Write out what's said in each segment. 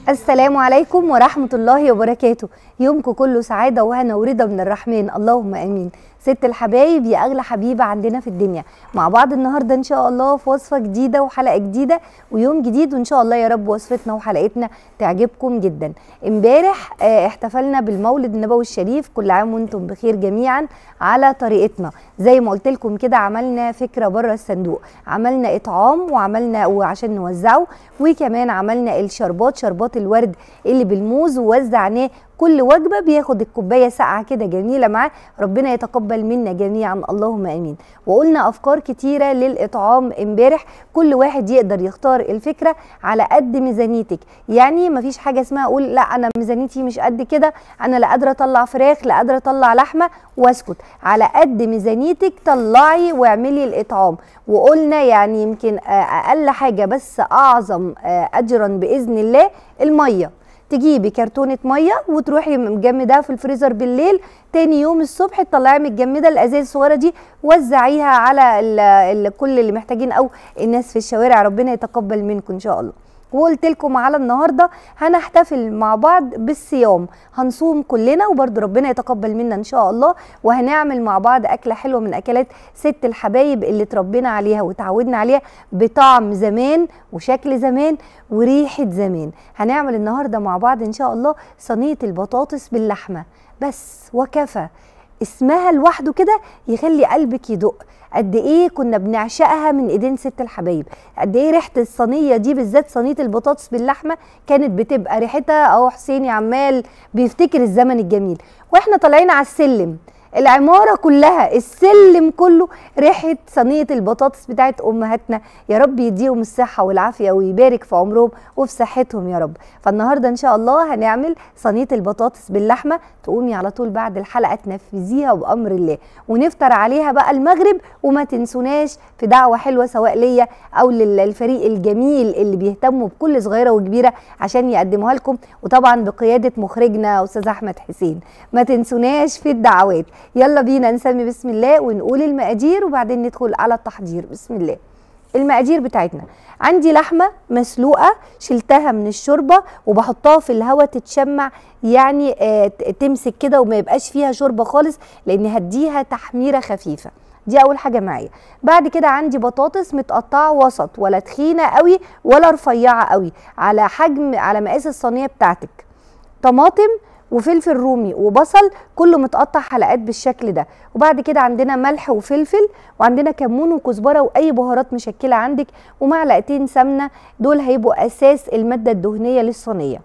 السلام عليكم ورحمة الله وبركاته يومكم كله سعادة وهنا ورضا من الرحمن اللهم امين ست الحبايب يا اغلى حبيبة عندنا في الدنيا مع بعض النهاردة ان شاء الله في وصفة جديدة وحلقة جديدة ويوم جديد وان شاء الله يا رب وصفتنا وحلقتنا تعجبكم جدا امبارح آه، احتفلنا بالمولد النبوي الشريف كل عام وانتم بخير جميعا على طريقتنا زي ما قلت لكم كده عملنا فكرة بره الصندوق عملنا اطعام وعملنا وعشان نوزعه وكمان عملنا الشربات شربات الورد اللي بالموز ووزعناه كل وجبه بياخد الكوبايه ساقعه كده جميله معاه ربنا يتقبل منا جميعا اللهم امين وقلنا افكار كتيره للاطعام امبارح كل واحد يقدر يختار الفكره على قد ميزانيتك يعني مفيش حاجه اسمها اقول لا انا ميزانيتي مش قد كده انا لا قادره اطلع فراخ لا قادره اطلع لحمه واسكت على قد ميزانيتك طلعي واعملي الاطعام وقلنا يعني يمكن آه، اقل حاجه بس اعظم آه، اجرا باذن الله الميه تجيبي كرتونه ميه وتروحي مجمداها في الفريزر بالليل تاني يوم الصبح تطلعيها متجمده الازاز الصغيره دي وزعيها على ال ال كل اللي محتاجين او الناس في الشوارع ربنا يتقبل منكم ان شاء الله وقلت لكم على النهارده هنحتفل مع بعض بالصيام هنصوم كلنا وبرده ربنا يتقبل منا ان شاء الله وهنعمل مع بعض اكله حلوه من اكلات ست الحبايب اللي اتربينا عليها وتعودنا عليها بطعم زمان وشكل زمان وريحه زمان هنعمل النهارده مع بعض ان شاء الله صينيه البطاطس باللحمه بس وكفى اسمها لوحده كده يخلي قلبك يدق قد ايه كنا بنعشقها من ايدين ست الحبايب قد ايه ريحه الصينيه دي بالذات صينيه البطاطس باللحمه كانت بتبقى ريحتها اهو حسيني عمال بيفتكر الزمن الجميل واحنا طالعين على السلم العماره كلها السلم كله ريحه صينيه البطاطس بتاعت امهاتنا يا رب يديهم الصحه والعافيه ويبارك في عمرهم وفي صحتهم يا رب فالنهارده ان شاء الله هنعمل صينيه البطاطس باللحمه تقومي على طول بعد الحلقه تنفذيها بامر الله ونفطر عليها بقى المغرب وما تنسوناش في دعوه حلوه سواء ليا او للفريق الجميل اللي بيهتموا بكل صغيره وكبيره عشان يقدموها لكم وطبعا بقياده مخرجنا استاذ احمد حسين ما تنسوناش في الدعوات يلا بينا نسمي بسم الله ونقول المقادير وبعدين ندخل على التحضير بسم الله المقادير بتاعتنا عندي لحمه مسلوقه شلتها من الشوربه وبحطها في الهواء تتشمع يعني آه تمسك كده وما يبقاش فيها شوربه خالص لان هديها تحميره خفيفه دي اول حاجه معايا بعد كده عندي بطاطس متقطعه وسط ولا تخينه قوي ولا رفيعه قوي على حجم على مقاس الصينيه بتاعتك طماطم وفلفل رومي وبصل كله متقطع حلقات بالشكل ده وبعد كده عندنا ملح وفلفل وعندنا كمون وكزبره واي بهارات مشكله عندك ومعلقتين سمنه دول هيبقوا اساس الماده الدهنيه للصينيه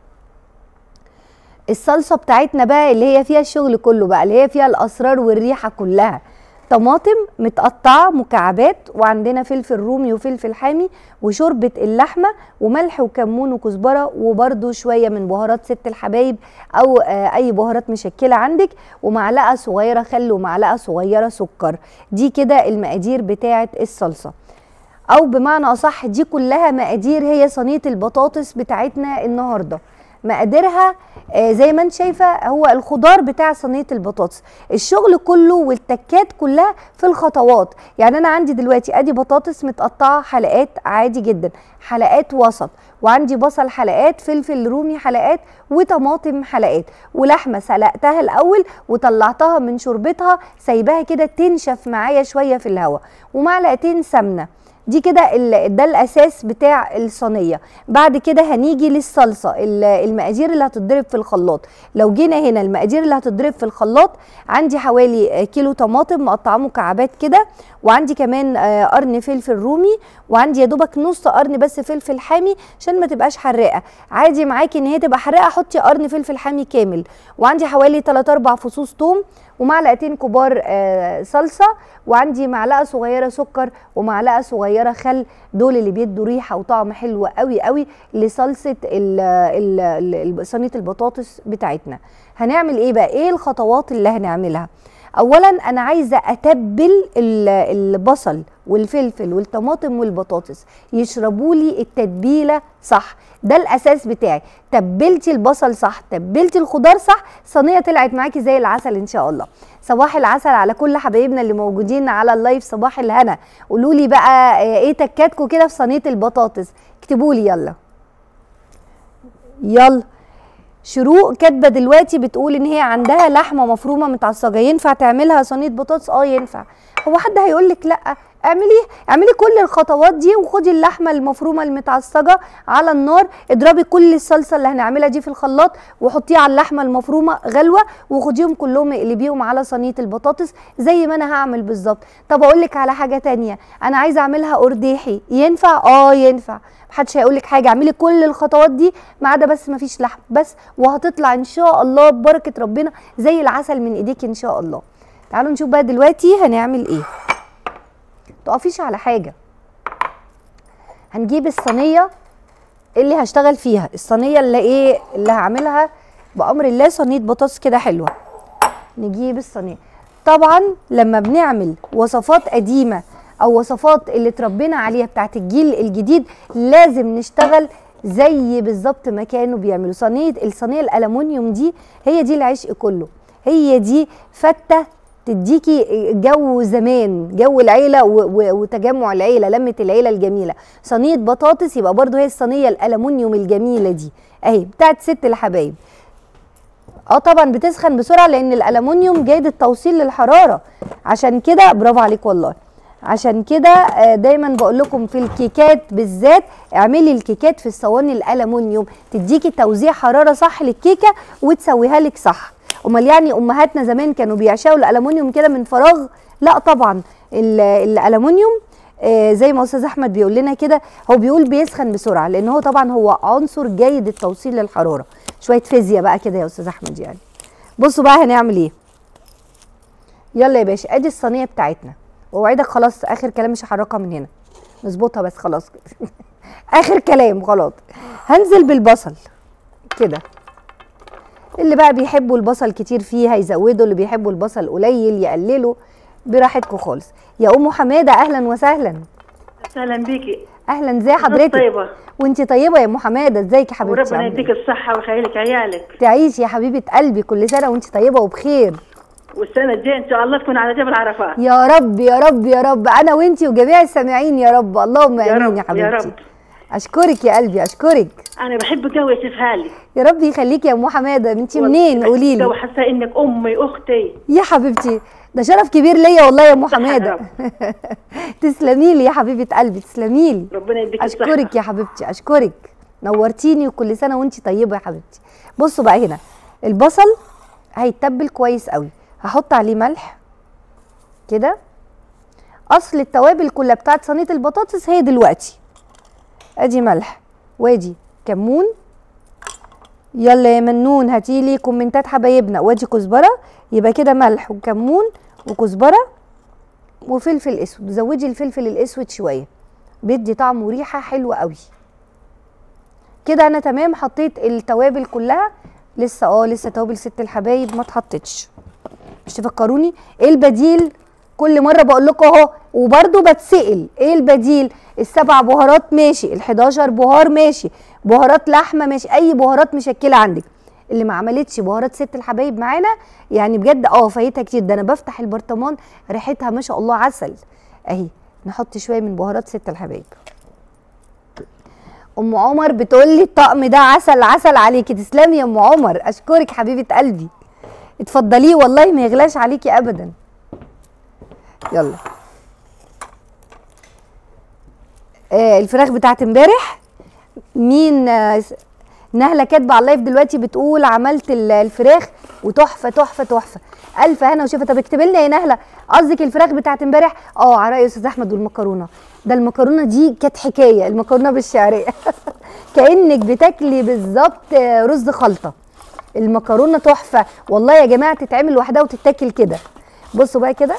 الصلصه بتاعتنا بقى اللي هي فيها الشغل كله بقى اللي هي فيها الاسرار والريحه كلها طماطم متقطعه مكعبات وعندنا فلفل رومي وفلفل حامي وشوربه اللحمه وملح وكمون وكزبره وبرده شويه من بهارات ست الحبايب او آه اي بهارات مشكله عندك ومعلقه صغيره خل ومعلقه صغيره سكر دي كده المقادير بتاعه الصلصه او بمعنى اصح دي كلها مقادير هي صينيه البطاطس بتاعتنا النهارده مقاديرها آه زي ما انت شايفه هو الخضار بتاع صينيه البطاطس الشغل كله والتكات كلها في الخطوات يعني انا عندي دلوقتي ادي بطاطس متقطعه حلقات عادي جدا حلقات وسط وعندي بصل حلقات فلفل رومي حلقات وطماطم حلقات ولحمه سلقتها الاول وطلعتها من شوربتها سايباها كده تنشف معايا شويه في الهواء ومعلقتين سمنه دي كده ده الاساس بتاع الصينيه بعد كده هنيجي للصلصه المقادير اللي هتتضرب في الخلاط لو جينا هنا المقادير اللي هتتضرب في الخلاط عندي حوالي كيلو طماطم مقطعه مكعبات كده وعندي كمان قرن فلفل رومي وعندي يا دوبك نص قرن بس فلفل حامي عشان ما تبقاش حراقه عادي معاكي ان هي تبقى حراقه حطي قرن فلفل حامي كامل وعندي حوالي 3 4 فصوص ثوم ومعلقتين كبار صلصه وعندي معلقه صغيره سكر ومعلقه صغيره خل دول اللي بيدوا ريحه وطعم حلو قوي قوي لصلصه صينيه البطاطس بتاعتنا هنعمل ايه بقى ايه الخطوات اللي هنعملها اولا انا عايزه اتبل البصل والفلفل والطماطم والبطاطس يشربوا لي التتبيله صح ده الاساس بتاعي تبلتي البصل صح تبلتي الخضار صح صينيه طلعت معاكي زي العسل ان شاء الله صباح العسل على كل حبايبنا اللي موجودين على اللايف صباح الهنا قولوا لي بقى ايه تكاتكم كده في صينيه البطاطس اكتبوا لي يلا يلا شروق كاتبه دلوقتي بتقول ان هي عندها لحمه مفرومه متعصجه ينفع تعملها صينيه بطاطس اه ينفع هو حد هيقول لك لا اعملي اعملي كل الخطوات دي وخدي اللحمه المفرومه المتعصجه على النار اضربي كل الصلصه اللي هنعملها دي في الخلاط وحطيها على اللحمه المفرومه غلوه وخديهم كلهم اقلبيهم على صينيه البطاطس زي ما انا هعمل بالظبط طب اقول لك على حاجه تانية انا عايزه اعملها قرديحي ينفع اه ينفع محدش هيقول لك حاجه اعملي كل الخطوات دي ما عدا بس ما فيش لحم بس وهتطلع ان شاء الله ببركه ربنا زي العسل من ايديك ان شاء الله تعالوا نشوف بقى دلوقتي هنعمل ايه تقفيش على حاجه هنجيب الصينيه اللي هشتغل فيها الصينيه اللي ايه اللي هعملها بامر الله صينيه بطاطس كده حلوه نجيب الصينيه طبعا لما بنعمل وصفات قديمه او وصفات اللي اتربينا عليها بتاعت الجيل الجديد لازم نشتغل زي بالظبط ما كانوا بيعملوا صينيه الصينيه الالومنيوم دي هي دي العشق كله هي دي فته تديكي جو زمان جو العيله و- و- وتجمع العيله لمه العيله الجميله صينيه بطاطس يبقى برضو هي الصينيه الالومنيوم الجميله دي اهي بتاعت ست الحبايب اه طبعا بتسخن بسرعه لان الالومنيوم جيد التوصيل للحراره عشان كده برافو عليك والله عشان كده آه، دايما بقول لكم في الكيكات بالذات اعملي الكيكات في الصواني الالومنيوم تديكي توزيع حراره صح للكيكه وتسويها لك صح امال يعني امهاتنا زمان كانوا بيعشقوا الالومنيوم كده من فراغ لا طبعا ال- الالومنيوم آه، زي ما استاذ احمد بيقول لنا كده هو بيقول بيسخن بسرعه لان هو طبعا هو عنصر جيد التوصيل للحراره شويه فيزياء بقى كده يا استاذ احمد يعني بصوا بقى هنعمل ايه يلا يا باشا ادي الصينيه بتاعتنا واوعدك خلاص اخر كلام مش هحركها من هنا نظبطها بس خلاص كده اخر كلام خلاص هنزل بالبصل كده اللي بقى بيحبوا البصل كتير فيه هيزودوا اللي بيحبوا البصل قليل يقللوا براحتكم خالص يا ام حماده اهلا وسهلا اهلا بيكي اهلا ازي حضرتك طيبه وانت طيبه يا ام حماده ازيك يا حبيبتي وربنا عاملة يديك إيه؟ الصحه ويخليك عيالك تعيشي يا حبيبه قلبي كل سنه وانت طيبه وبخير والسنه الجايه ان شاء الله تكون على جبل عرفات يا رب يا رب يا رب انا وانتي وجميع السامعين يا رب اللهم يا امين رب يا حبيبتي يا رب اشكرك يا قلبي اشكرك انا بحبك قوي يا سيف هالي يا رب يخليكي يا ام حماده انت منين قولي لي وحاسه انك امي اختي يا حبيبتي ده شرف كبير ليا والله يا ام حماده تسلمي لي يا حبيبه قلبي تسلمي لي ربنا يديك الصحه اشكرك يا حبيبتي اشكرك نورتيني وكل سنه وانت طيبه يا حبيبتي بصوا بقى هنا البصل هيتبل كويس قوي هحط عليه ملح كده اصل التوابل كلها بتاعت صينيه البطاطس هي دلوقتي ادي ملح وادي كمون يلا يا منون هاتيلي كومنتات حبايبنا وادي كزبره يبقى كده ملح وكمون وكزبره وفلفل اسود زودي الفلفل الاسود شويه بيدي طعم وريحه حلوه قوي كده انا تمام حطيت التوابل كلها لسه اه لسه توابل ست الحبايب ما اتحطتش مش تفكروني ايه البديل كل مره بقول لكم اهو وبرده بتسال ايه البديل السبع بهارات ماشي ال11 بهار ماشي بهارات لحمه ماشي اي بهارات مشكله عندك اللي ما عملتش بهارات ست الحبايب معانا يعني بجد اه فايتها كتير ده انا بفتح البرطمان ريحتها ما شاء الله عسل اهي نحط شويه من بهارات ست الحبايب ام عمر بتقول لي الطقم ده عسل عسل عليكي تسلمي يا ام عمر اشكرك حبيبه قلبي اتفضليه والله ما يغلاش عليكي ابدا يلا آه الفراخ بتاعت امبارح مين آه س- نهله كاتبه على اللايف دلوقتي بتقول عملت ال- الفراخ وتحفه تحفه تحفه الف هنا وشفا طب اكتبي لنا يا نهله قصدك الفراخ بتاعت امبارح اه على راي استاذ احمد والمكرونه ده المكرونه دي كانت حكايه المكرونه بالشعريه كانك بتاكلي بالظبط آه، رز خلطه المكرونه تحفه والله يا جماعه تتعمل لوحدها وتتاكل كده بصوا بقى كده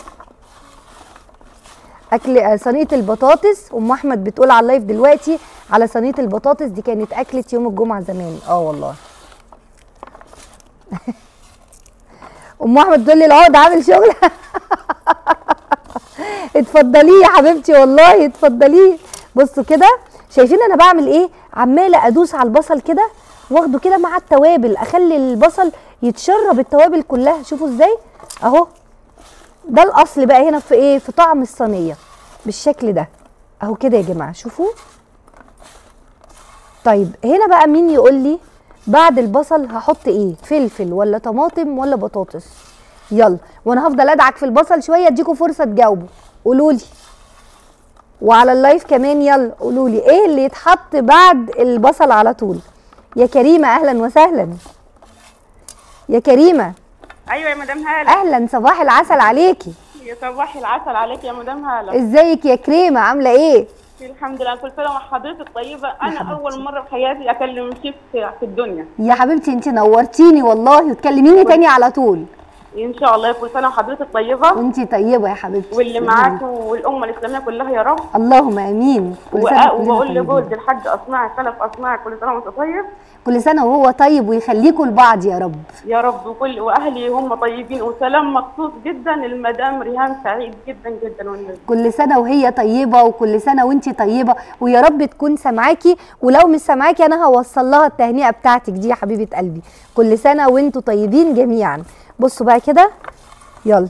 اكل آه، صينيه البطاطس ام احمد بتقول على اللايف دلوقتي على صينيه البطاطس دي كانت اكله يوم الجمعه زمان اه والله ام احمد بتقول لي العقد عامل شغل اتفضليه يا حبيبتي والله اتفضليه بصوا كده شايفين انا بعمل ايه عماله ادوس على البصل كده واخده كده مع التوابل اخلي البصل يتشرب التوابل كلها شوفوا ازاي اهو ده الاصل بقى هنا في ايه في طعم الصينيه بالشكل ده اهو كده يا جماعه شوفوا طيب هنا بقى مين يقول لي بعد البصل هحط ايه فلفل ولا طماطم ولا بطاطس يلا وانا هفضل ادعك في البصل شويه اديكم فرصه تجاوبوا قولوا لي وعلى اللايف كمان يلا قولوا لي ايه اللي يتحط بعد البصل على طول يا كريمه اهلا وسهلا يا كريمه ايوه يا مدام هاله اهلا صباح العسل عليكي يا صباح العسل عليك يا مدام هاله ازيك يا كريمه عامله ايه الحمد لله كل سنه وحضرتك طيبه انا اول مره في حياتي اكلم شيف في الدنيا يا حبيبتي انت نورتيني والله وتكلميني تاني على طول ان شاء الله كل سنه وحضرتك طيبه وانت طيبه يا حبيبتي واللي معاك والامه الاسلاميه كلها يا رب اللهم امين كل سنه وأ- وكلنا وبقول طيبين. لجوز الحاج اصنعي سلف اصنعي كل سنه وانت طيب كل سنه وهو طيب ويخليكم لبعض يا رب يا رب وكل واهلي هم طيبين وسلام مخصوص جدا المدام ريهام سعيد جدا جدا والنبي كل سنه وهي طيبه وكل سنه وانت طيبه ويا رب تكون سامعاكي ولو مش سامعاكي انا هوصل لها التهنئه بتاعتك دي يا حبيبه قلبي كل سنه وانتوا طيبين جميعا بصوا بقى كده يلا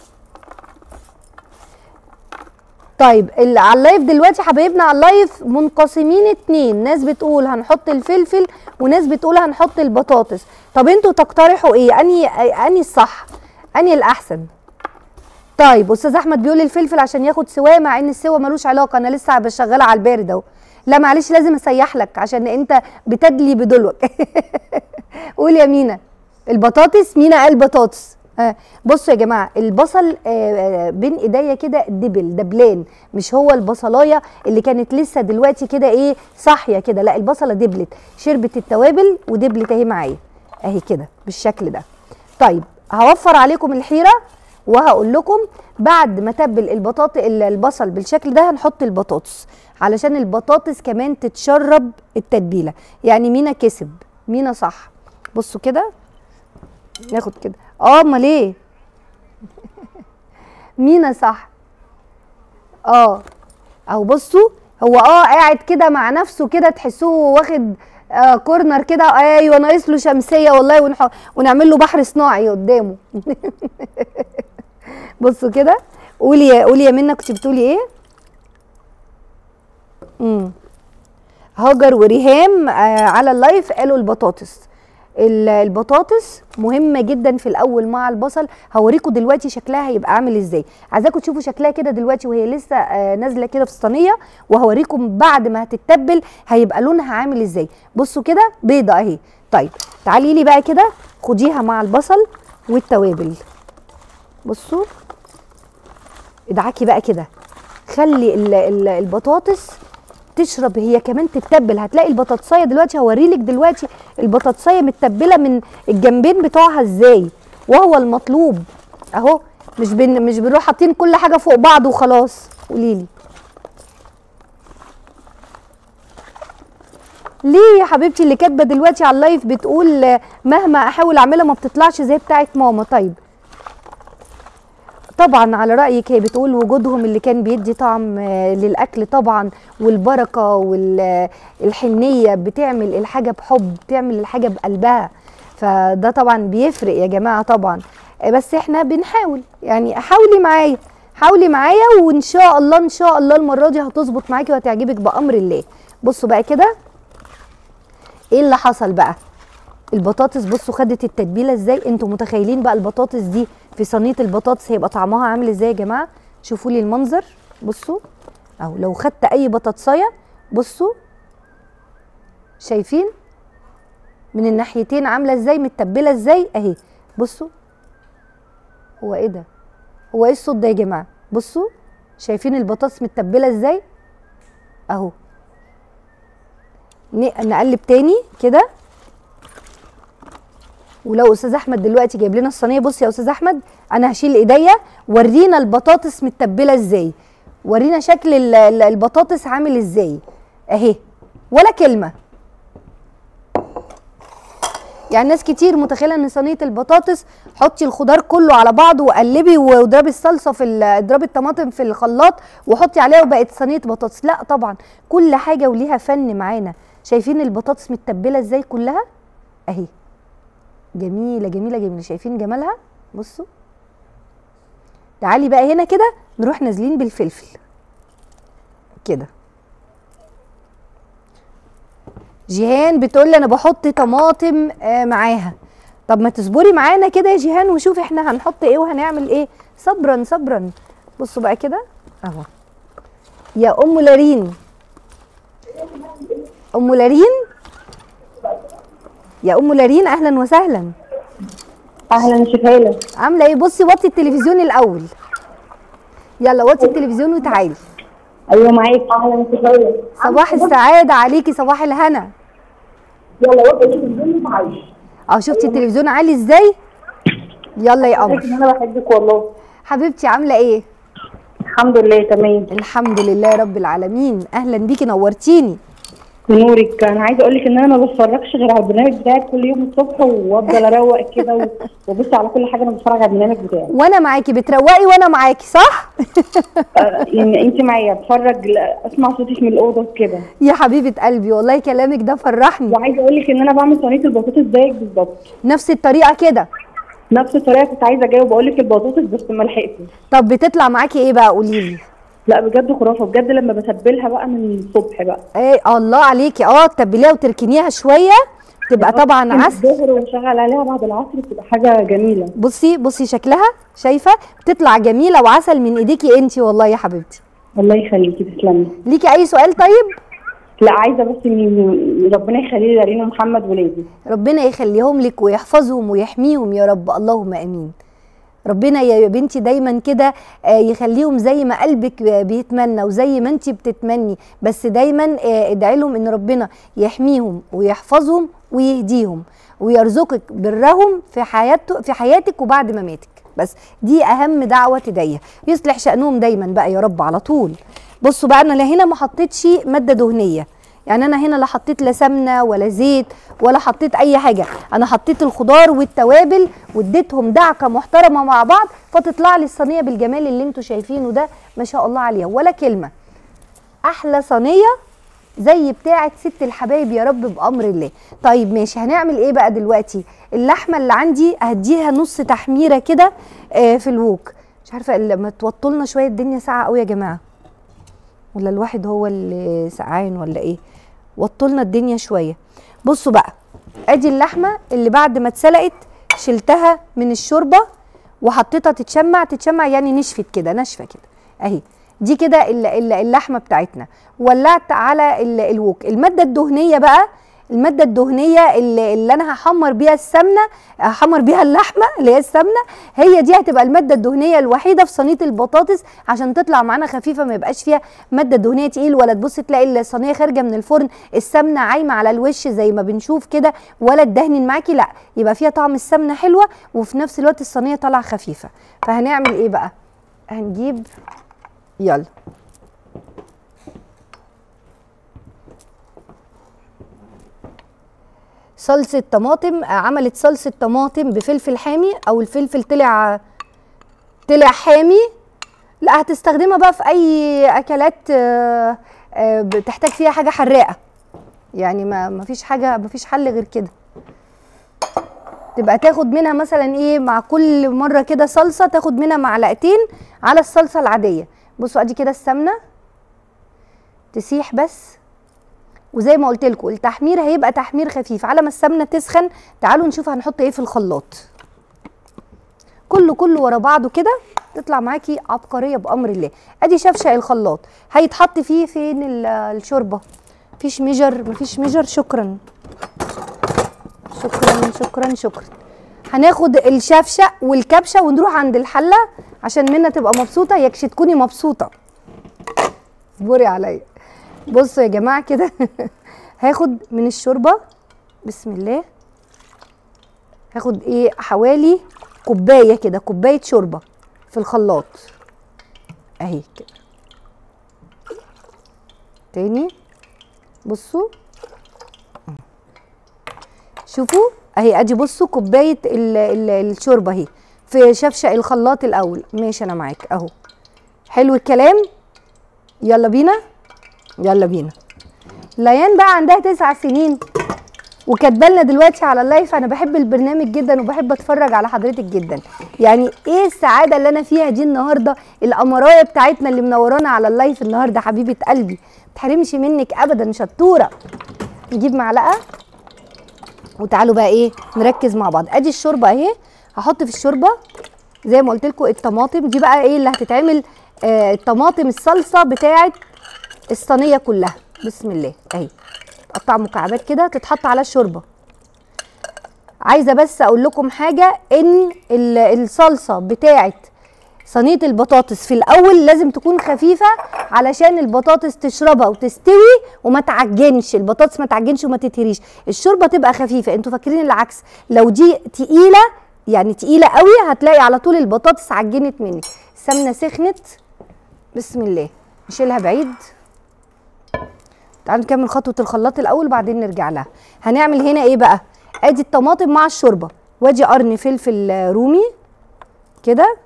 طيب اللي على اللايف دلوقتي حبايبنا على اللايف منقسمين اتنين ناس بتقول هنحط الفلفل وناس بتقول هنحط البطاطس طب انتوا تقترحوا ايه انهي انهي الصح انهي الاحسن طيب استاذ احمد بيقول لي الفلفل عشان ياخد سواه مع ان السوا ملوش علاقه انا لسه بشغله على البارد اهو لا معلش لازم اسيح لك عشان انت بتدلي بدلوك قول يا مينا البطاطس مينا قال بطاطس آه. بصوا يا جماعه البصل آه آه، بين ايديا كده دبل دبلان مش هو البصلايه اللي كانت لسه دلوقتي كده ايه صاحيه كده لا البصله دبلت شربت التوابل ودبلت اهي معايا اهي كده بالشكل ده طيب هوفر عليكم الحيره وهقول لكم بعد ما تبل البطاطا البصل بالشكل ده هنحط البطاطس علشان البطاطس كمان تتشرب التتبيله يعني مينا كسب مينا صح بصوا كده ناخد كده اه امال ايه مينا صح اه اهو بصوا هو اه قاعد كده مع نفسه كده تحسوه واخد آه كورنر كده ايوه ناقص له شمسيه والله ونح... ونعمل له بحر صناعي قدامه بصوا كده قولي يا قولي يا منى كنت بتقولي ايه امم هاجر وريهام آه على اللايف قالوا البطاطس ال- البطاطس مهمه جدا في الاول مع البصل هوريكم دلوقتي شكلها هيبقى عامل ازاي عايزاكم تشوفوا شكلها كده دلوقتي وهي لسه آه نازله كده في الصينيه وهوريكم بعد ما هتتبل هيبقى لونها عامل ازاي بصوا كده بيضه اهي طيب تعالي لي بقى كده خديها مع البصل والتوابل بصوا ادعكي بقى كده خلي ال- ال- البطاطس تشرب هي كمان تتبل هتلاقي البطاطسايه دلوقتي هوريلك دلوقتي البطاطسايه متبله من الجنبين بتوعها ازاي وهو المطلوب اهو مش بن مش بنروح حاطين كل حاجه فوق بعض وخلاص قولي لي ليه يا حبيبتي اللي كاتبه دلوقتي على اللايف بتقول آه، مهما احاول اعملها ما بتطلعش زي بتاعه ماما طيب طبعا على رايك هي بتقول وجودهم اللي كان بيدي طعم آه، للاكل طبعا والبركه والحنيه بتعمل الحاجه بحب بتعمل الحاجه بقلبها فده طبعا بيفرق يا جماعه طبعا آه، بس احنا بنحاول يعني حاولي معايا حاولي معايا وان شاء الله ان شاء الله المره دي هتظبط معاكي وهتعجبك بامر الله بصوا بقى كده ايه اللي حصل بقى البطاطس بصوا خدت التتبيله ازاي انتوا متخيلين بقى البطاطس دي في صينيه البطاطس هيبقى طعمها عامل ازاي يا جماعه شوفوا لي المنظر بصوا اهو لو خدت اي بطاطسايه بصوا شايفين من الناحيتين عامله ازاي متبله ازاي اهي بصوا هو ايه ده هو ايه الصوت ده يا جماعه بصوا شايفين البطاطس متبله ازاي اهو ن- نقلب تاني كده ولو استاذ احمد دلوقتي جايب لنا الصينيه بص يا استاذ احمد انا هشيل ايديا ورينا البطاطس متبله ازاي ورينا شكل ال- ال- البطاطس عامل ازاي اهي ولا كلمه يعني ناس كتير متخيله ان صينيه البطاطس حطي الخضار كله على بعضه وقلبي واضربي الصلصه في ال- اضربي الطماطم في الخلاط وحطي عليها وبقت صينيه بطاطس لا طبعا كل حاجه وليها فن معانا شايفين البطاطس متبله ازاي كلها اهي جميله جميله جميله شايفين جمالها بصوا تعالي بقى هنا كده نروح نازلين بالفلفل كده جيهان بتقول لي انا بحط طماطم آه معاها طب ما تصبري معانا كده يا جيهان وشوفي احنا هنحط ايه وهنعمل ايه صبرا صبرا بصوا بقى كده اهو يا ام لارين ام لارين يا ام لارين اهلا وسهلا اهلا شفاله عامله ايه بصي وطي التلفزيون الاول يلا وطي التلفزيون وتعالي ايوه معاك اهلا شفاله صباح السعاده عليكي صباح الهنا يلا وقت التلفزيون معاك اه شفتي التلفزيون عالي ازاي يلا يا قمر انا بحبك والله حبيبتي عامله ايه الحمد لله تمام الحمد لله رب العالمين اهلا بيكي نورتيني بنورك انا عايزه اقول لك ان انا ما بتفرجش غير على البرنامج بتاعك كل يوم الصبح وافضل اروق كده و- وابص على كل حاجه انا بتفرج على البرنامج بتاعك وانا معاكي بتروقي وانا معاكي صح آه، يعني انت معايا اتفرج ل- اسمع صوتك من الاوضه كده يا حبيبه قلبي والله كلامك ده فرحني وعايزه اقول لك ان انا بعمل صينيه البطاطس زيك بالظبط نفس الطريقه كده نفس الطريقه كنت عايزه اجاوب اقول لك البطاطس بس ما لحقتش طب بتطلع معاكي ايه بقى قولي لي لا بجد خرافه بجد لما بتبلها بقى من الصبح بقى ايه الله عليكي اه تتبليها وتركنيها شويه تبقى طبعا عسل الظهر وشغل عليها بعد العصر بتبقى حاجه جميله بصي بصي شكلها شايفه بتطلع جميله وعسل من ايديكي انتي والله يا حبيبتي الله يخليكي تسلمي ليكي اي سؤال طيب لا عايزه بس ان ربنا يخلي لي دارين ومحمد ولادي ربنا يخليهم لك ويحفظهم ويحميهم يا رب اللهم امين ربنا يا بنتي دايما كده آه، يخليهم زي ما قلبك بيتمنى وزي ما انت بتتمني بس دايما آه، ادعي لهم ان ربنا يحميهم ويحفظهم ويهديهم ويرزقك برهم في حياته في حياتك وبعد مماتك بس دي اهم دعوه تدعيها يصلح شانهم دايما بقى يا رب على طول بصوا بقى انا لا هنا ما حطيتش ماده دهنيه يعني انا هنا لا حطيت لا سمنه ولا زيت ولا حطيت اي حاجه انا حطيت الخضار والتوابل واديتهم دعكه محترمه مع بعض فتطلع لي الصينيه بالجمال اللي انتوا شايفينه ده ما شاء الله عليها ولا كلمه احلى صينيه زي بتاعه ست الحبايب يا رب بامر الله طيب ماشي هنعمل ايه بقى دلوقتي اللحمه اللي عندي هديها نص تحميره كده آه في الوك مش عارفه لما توطلنا شويه الدنيا ساعه قوي يا جماعه ولا الواحد هو اللي سقعان ولا ايه وطلنا الدنيا شويه بصوا بقى ادي اللحمه اللي بعد ما اتسلقت شلتها من الشوربه وحطيتها تتشمع تتشمع يعني نشفت كده ناشفه كده اهي دي كده ال- ال- اللحمه بتاعتنا ولعت على ال- الوك الماده الدهنيه بقى الماده الدهنيه اللي, اللي انا هحمر بيها السمنه هحمر بيها اللحمه اللي هي السمنه هي دي هتبقى الماده الدهنيه الوحيده في صينيه البطاطس عشان تطلع معانا خفيفه ما يبقاش فيها ماده دهنيه تقيل ولا تبص تلاقي الصينيه خارجه من الفرن السمنه عايمه على الوش زي ما بنشوف كده ولا تدهن معاكي لا يبقى فيها طعم السمنه حلوه وفي نفس الوقت الصينيه طالعه خفيفه فهنعمل ايه بقى هنجيب يلا صلصه طماطم آه، عملت صلصه طماطم بفلفل حامي او الفلفل طلع طلع حامي لا هتستخدمها بقى في اي اكلات آه، آه، بتحتاج فيها حاجه حراقه يعني ما ما فيش حاجه ما فيش حل غير كده تبقى تاخد منها مثلا ايه مع كل مره كده صلصه تاخد منها معلقتين على الصلصه العاديه بصوا ادي كده السمنه تسيح بس وزي ما قلت لكم التحمير هيبقى تحمير خفيف على ما السمنه تسخن تعالوا نشوف هنحط ايه في الخلاط كله كله ورا بعضه كده تطلع معاكي عبقريه بامر الله ادي شفشق الخلاط هيتحط فيه فين ال- الشوربه مفيش ميجر مفيش ميجر شكرا شكرا شكرا شكرا هناخد الشفشق والكبشه ونروح عند الحله عشان منى تبقى مبسوطه يكش تكوني مبسوطه اصبري عليا بصوا يا جماعه كده هاخد من الشوربه بسم الله هاخد ايه حوالي كوبايه كده كوبايه شوربه في الخلاط اهي كده تاني بصوا شوفوا اهي ادي بصوا كوبايه ال- ال- الشوربه اهي في شفشق الخلاط الاول ماشي انا معاك اهو حلو الكلام يلا بينا يلا بينا ليان بقى عندها تسع سنين وكاتبه لنا دلوقتي على اللايف انا بحب البرنامج جدا وبحب اتفرج على حضرتك جدا يعني ايه السعاده اللي انا فيها دي النهارده القمرايه بتاعتنا اللي منورانا على اللايف النهارده حبيبه قلبي ما تحرمش منك ابدا شطوره نجيب معلقه وتعالوا بقى ايه نركز مع بعض ادي الشوربه اهي هحط في الشوربه زي ما قلت لكم الطماطم دي بقى ايه اللي هتتعمل آه الطماطم الصلصه بتاعه الصينيه كلها بسم الله اهي تقطع مكعبات كده تتحط على الشوربه عايزه بس اقول لكم حاجه ان ال- الصلصه بتاعه صينيه البطاطس في الاول لازم تكون خفيفه علشان البطاطس تشربها وتستوي وما تعجنش البطاطس ما تعجنش وما تتهريش الشوربه تبقى خفيفه انتوا فاكرين العكس لو دي تقيله يعني تقيله قوي هتلاقي على طول البطاطس عجنت مني السمنه سخنت بسم الله نشيلها بعيد تعالوا نكمل خطوه الخلاط الاول وبعدين نرجع لها هنعمل هنا ايه بقى ادي الطماطم مع الشوربه وادي قرن فلفل رومي كده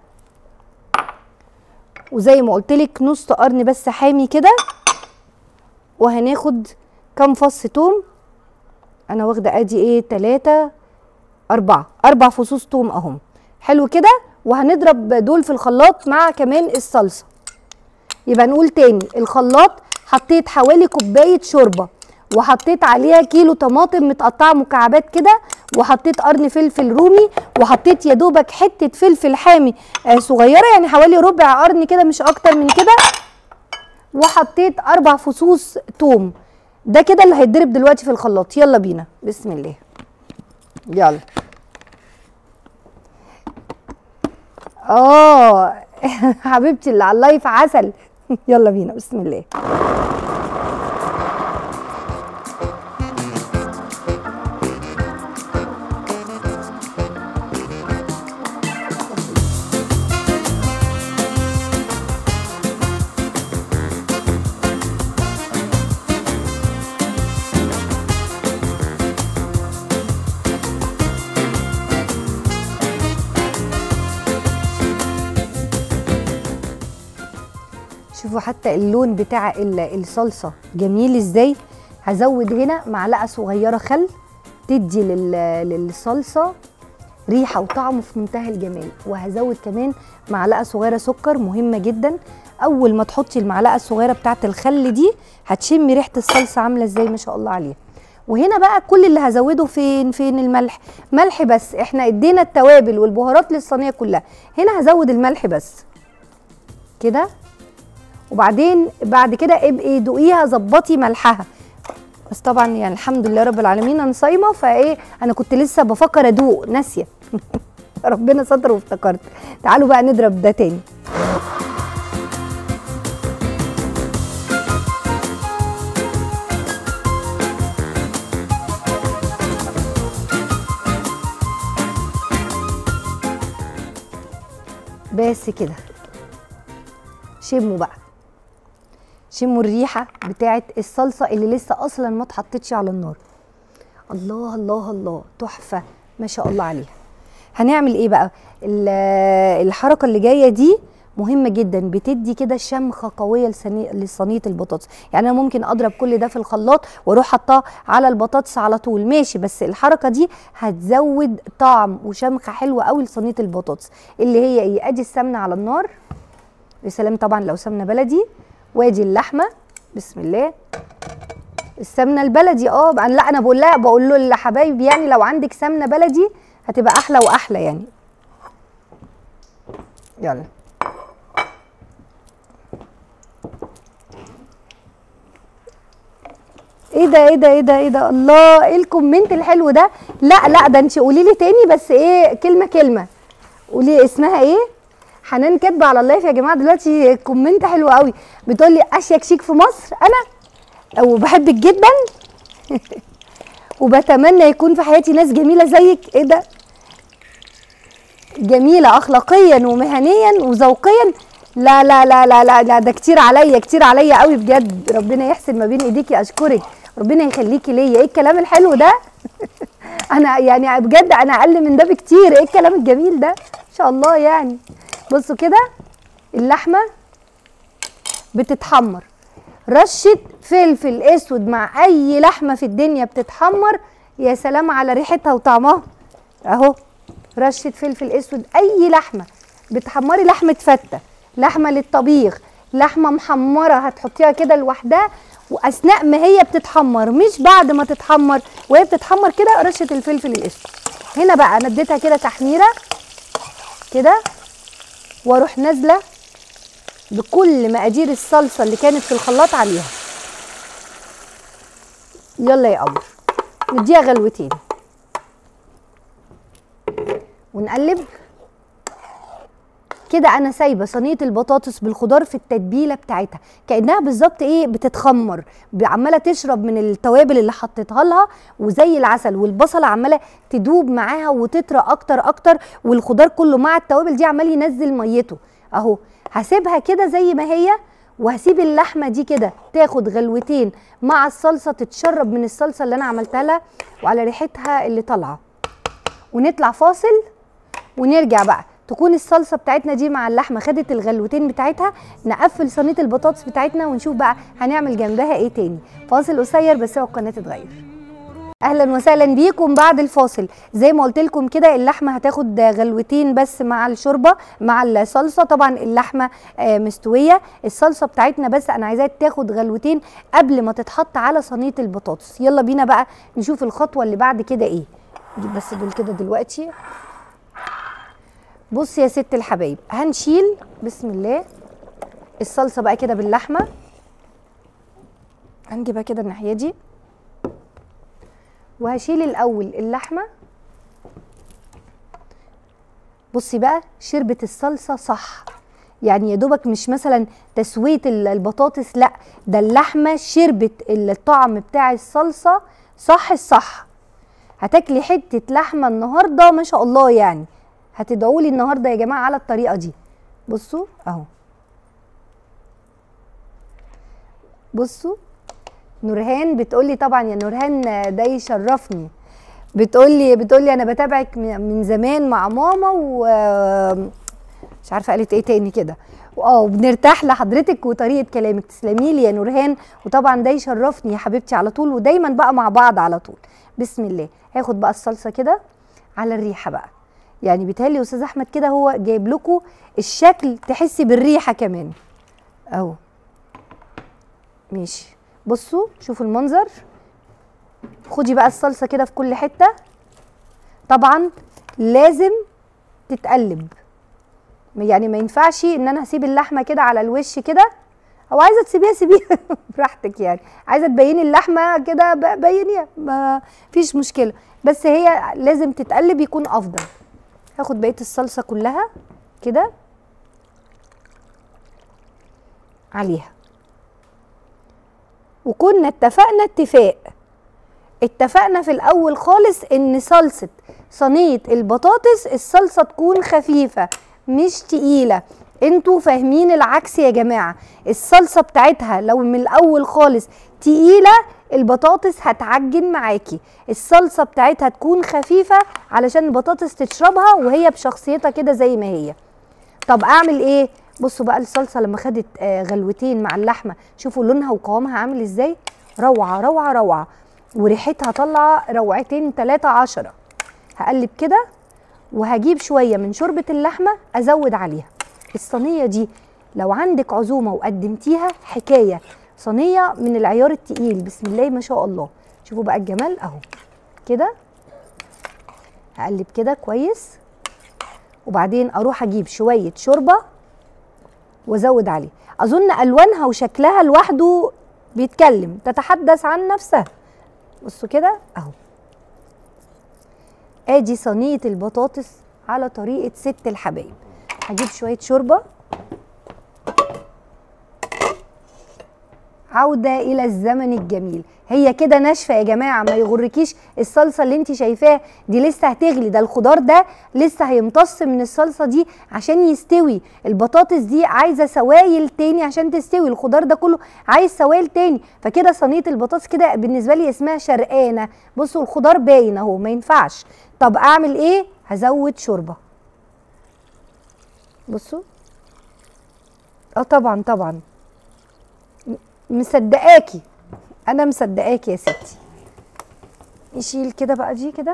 وزي ما قلت لك نص قرن بس حامي كده وهناخد كام فص توم انا واخده ادي ايه تلاتة اربعة اربع فصوص توم اهم حلو كده وهنضرب دول في الخلاط مع كمان الصلصه يبقى نقول تاني الخلاط حطيت حوالي كوبايه شوربه وحطيت عليها كيلو طماطم متقطعه مكعبات كده وحطيت قرن فلفل رومي وحطيت يا دوبك حته فلفل حامي آه صغيره يعني حوالي ربع قرن كده مش اكتر من كده وحطيت اربع فصوص توم ده كده اللي هيتضرب دلوقتي في الخلاط يلا بينا بسم الله يلا اه حبيبتي اللي على اللايف عسل يلا بينا بسم الله شوفوا حتى اللون بتاع ال- الصلصه جميل ازاي هزود هنا معلقه صغيره خل تدي لل- للصلصه ريحه وطعم في منتهى الجمال وهزود كمان معلقه صغيره سكر مهمه جدا اول ما تحطي المعلقه الصغيره بتاعه الخل دي هتشمي ريحه الصلصه عامله ازاي ما شاء الله عليها وهنا بقى كل اللي هزوده فين فين الملح ملح بس احنا ادينا التوابل والبهارات للصينيه كلها هنا هزود الملح بس كده وبعدين بعد كده ابقي دوقيها ظبطي ملحها بس طبعا يعني الحمد لله رب العالمين انا صايمه فايه انا كنت لسه بفكر ادوق ناسيه ربنا ستر وافتكرت تعالوا بقى نضرب ده تاني بس كده شموا بقى شموا الريحه بتاعت الصلصه اللي لسه اصلا ما اتحطتش على النار الله الله الله تحفه ما شاء الله عليها هنعمل ايه بقى ال- الحركه اللي جايه دي مهمه جدا بتدي كده شمخه قويه لصينيه لصينيه البطاطس يعني انا ممكن اضرب كل ده في الخلاط واروح حطاه على البطاطس على طول ماشي بس الحركه دي هتزود طعم وشمخه حلوه قوي لصينيه البطاطس اللي هي ايه ادي السمنه على النار يا سلام طبعا لو سمنه بلدي وادي اللحمه بسم الله السمنه البلدي اه بقى- لا انا بقول لها بقول له لحبايبي يعني لو عندك سمنه بلدي هتبقى احلى واحلى يعني يلا ايه ده ايه ده ايه ده ايه ده الله ايه الكومنت الحلو ده لا لا ده انت قولي لي تاني بس ايه كلمه كلمه قولي اسمها ايه حنان كاتبه على اللايف يا جماعه دلوقتي كومنت حلو قوي بتقول لي اشيك شيك في مصر انا وبحبك جدا وبتمنى يكون في حياتي ناس جميله زيك ايه ده جميله اخلاقيا ومهنيا وذوقيا لا لا لا لا لا, لا ده كتير عليا كتير عليا قوي بجد ربنا يحسن ما بين ايديكي اشكرك ربنا يخليكي ليا ايه الكلام الحلو ده انا يعني بجد انا اقل من ده بكتير ايه الكلام الجميل ده ان شاء الله يعني بصوا كده اللحمه بتتحمر رشه فلفل اسود مع اي لحمه في الدنيا بتتحمر يا سلام على ريحتها وطعمها اهو رشه فلفل اسود اي لحمه بتحمري لحمه فته لحمه للطبيخ لحمه محمره هتحطيها كده لوحدها واثناء ما هي بتتحمر مش بعد ما تتحمر وهي بتتحمر كده رشه الفلفل الاسود هنا بقى انا اديتها كده تحميره كده واروح نازله بكل مقادير الصلصه اللي كانت في الخلاط عليها يلا يا قمر نديها غلوتين ونقلب كده انا سايبه صينيه البطاطس بالخضار في التتبيله بتاعتها كانها بالظبط ايه بتتخمر ب- عماله تشرب من التوابل اللي حطيتها لها وزي العسل والبصله عماله تدوب معاها وتطرى اكتر اكتر والخضار كله مع التوابل دي عمال ينزل ميته اهو هسيبها كده زي ما هي وهسيب اللحمه دي كده تاخد غلوتين مع الصلصه تتشرب من الصلصه اللي انا عملتها لها وعلى ريحتها اللي طالعه ونطلع فاصل ونرجع بقى تكون الصلصه بتاعتنا دي مع اللحمه خدت الغلوتين بتاعتها نقفل صينيه البطاطس بتاعتنا ونشوف بقى هنعمل جنبها ايه تاني فاصل قصير بس هو القناه تتغير اهلا وسهلا بيكم بعد الفاصل زي ما قلت لكم كده اللحمه هتاخد غلوتين بس مع الشوربه مع الصلصه طبعا اللحمه آه، مستويه الصلصه بتاعتنا بس انا عايزاها تاخد غلوتين قبل ما تتحط على صينيه البطاطس يلا بينا بقى نشوف الخطوه اللي بعد كده ايه نجيب بس دول كده دلوقتي بص يا ست الحبايب هنشيل بسم الله الصلصه بقى كده باللحمه هنجيبها كده الناحيه دي وهشيل الاول اللحمه بصي بقى شربت الصلصه صح يعني يا دوبك مش مثلا تسويه ال- البطاطس لا ده اللحمه شربت الطعم بتاع الصلصه صح الصح هتاكلي حته لحمه النهارده ما شاء الله يعني هتدعوا لي النهارده يا جماعه على الطريقه دي بصوا اهو بصوا نورهان بتقولي طبعا يا نورهان ده يشرفني بتقولي بتقولي انا بتابعك من من زمان مع ماما و مش عارفه قالت ايه تاني كده اه وبنرتاح لحضرتك وطريقه كلامك تسلمي لي يا نورهان وطبعا ده يشرفني يا حبيبتي على طول ودايما بقى مع بعض على طول بسم الله هاخد بقى الصلصه كده على الريحه بقى يعني بيتهيألي يا استاذ احمد كده هو جايب لكم الشكل تحسي بالريحه كمان اهو ماشي بصوا شوفوا المنظر خدي بقى الصلصه كده في كل حته طبعا لازم تتقلب يعني ما ينفعش ان انا هسيب اللحمه كده على الوش كده او عايزه تسيبيها سيبيها براحتك يعني عايزه تبيني اللحمه كده ب- بينيها ما فيش مشكله بس هي لازم تتقلب يكون افضل هاخد بقيه الصلصه كلها كده عليها وكنا اتفقنا اتفاق اتفقنا في الاول خالص ان صلصه صينيه البطاطس الصلصه تكون خفيفه مش تقيله انتوا فاهمين العكس يا جماعه الصلصه بتاعتها لو من الاول خالص تقيله البطاطس هتعجن معاكي الصلصه بتاعتها تكون خفيفه علشان البطاطس تشربها وهي بشخصيتها كده زي ما هي طب اعمل ايه بصوا بقى الصلصه لما خدت آه، غلوتين مع اللحمه شوفوا لونها وقوامها عامل ازاي روعه روعه روعه وريحتها طالعه روعتين ثلاثة عشرة هقلب كده وهجيب شويه من شوربه اللحمه ازود عليها الصينيه دي لو عندك عزومه وقدمتيها حكايه صينيه من العيار التقيل بسم الله ما شاء الله شوفوا بقى الجمال اهو كده هقلب كده كويس وبعدين اروح اجيب شويه شوربه وازود عليه اظن الوانها وشكلها لوحده بيتكلم تتحدث عن نفسها بصوا كده اهو ادي صينيه البطاطس على طريقه ست الحبايب هجيب شويه شوربه عودة إلى الزمن الجميل هي كده ناشفة يا جماعة ما يغركيش الصلصة اللي انت شايفاها دي لسه هتغلي ده الخضار ده لسه هيمتص من الصلصة دي عشان يستوي البطاطس دي عايزة سوائل تاني عشان تستوي الخضار ده كله عايز سوائل تاني فكده صينية البطاطس كده بالنسبة لي اسمها شرقانة بصوا الخضار باين اهو ما ينفعش طب اعمل ايه هزود شوربة بصوا اه طبعا طبعا مصدقاكي انا مصدقاكي يا ستي نشيل كده بقى دي كده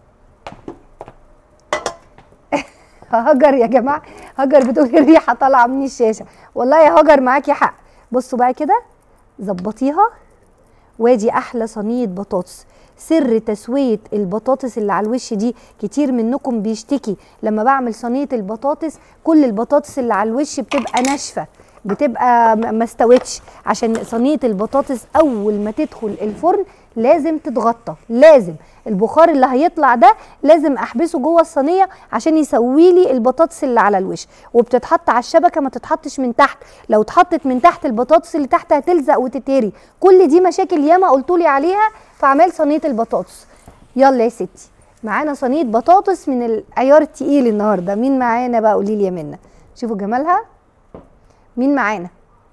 هاجر يا جماعه هاجر بتقول الريحه طالعه من الشاشه والله يا هاجر معاكي حق بصوا بقى كده ظبطيها وادي احلى صينيه بطاطس سر تسويه البطاطس اللي على الوش دي كتير منكم بيشتكي لما بعمل صينيه البطاطس كل البطاطس اللي على الوش بتبقى ناشفه بتبقى م- ما استوتش عشان صينيه البطاطس اول ما تدخل الفرن لازم تتغطى لازم البخار اللي هيطلع ده لازم احبسه جوه الصينيه عشان يسوي لي البطاطس اللي على الوش وبتتحط على الشبكه ما تتحطش من تحت لو اتحطت من تحت البطاطس اللي تحت هتلزق وتتهري كل دي مشاكل ياما قلتولي عليها في اعمال صينيه البطاطس يلا يا ستي معانا صينيه بطاطس من العيار التقيل النهارده مين معانا بقى قولي لي يا منى شوفوا جمالها مين معانا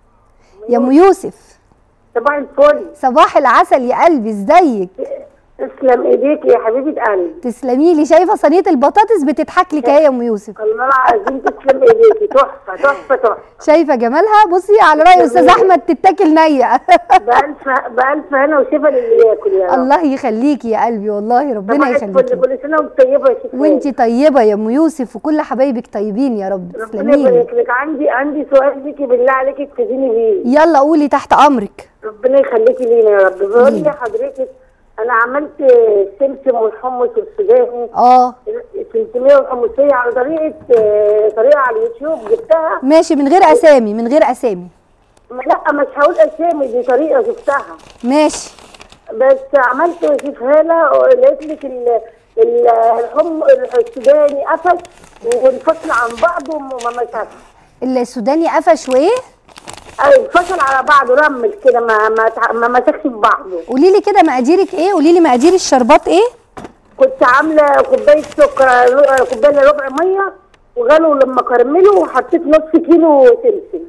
يا ام يوسف صباح الفل صباح العسل يا قلبي ازيك تسلم ايديك يا حبيبه قلبي تسلمي لي شايفه صينيه البطاطس بتضحك لك اهي يا ام يوسف الله العظيم تسلم ايديكي تحفه تحفه تحفه شايفه جمالها بصي على راي استاذ احمد تتاكل نيه بألف بألف هنا وشفا للي ياكل يا رب الله يخليكي يا قلبي والله ربنا صباح الفل يخليكي كل سنه وانت طيبه يا شيخ وانتي طيبه يا ام يوسف وكل حبايبك طيبين يا رب ربنا تسلمي لي يبارك لك عندي عندي سؤال ليكي بالله عليكي تفيديني بيه يلا قولي تحت امرك ربنا يخليكي لينا يا رب بقول لي حضرتك انا عملت سمسم والحمص والسوداني اه سمسميه والحمصيه على طريقه آه، طريقه على اليوتيوب جبتها ماشي من غير اسامي من غير اسامي لا مش هقول اسامي دي طريقه شفتها ماشي بس عملت شيف هاله لقيت لك ال- ال- الحم السوداني قفش وانفصل عن بعضه وما مسكش السوداني قفش وايه اي انفصل على بعضه رمل كده ما ما تع- ما مسكش في بعضه قولي لي كده مقاديرك ايه قولي لي مقادير الشربات ايه كنت عامله كوبايه سكر كوبايه إلا ربع ميه وغلوا لما كرملوا وحطيت نص كيلو سمسم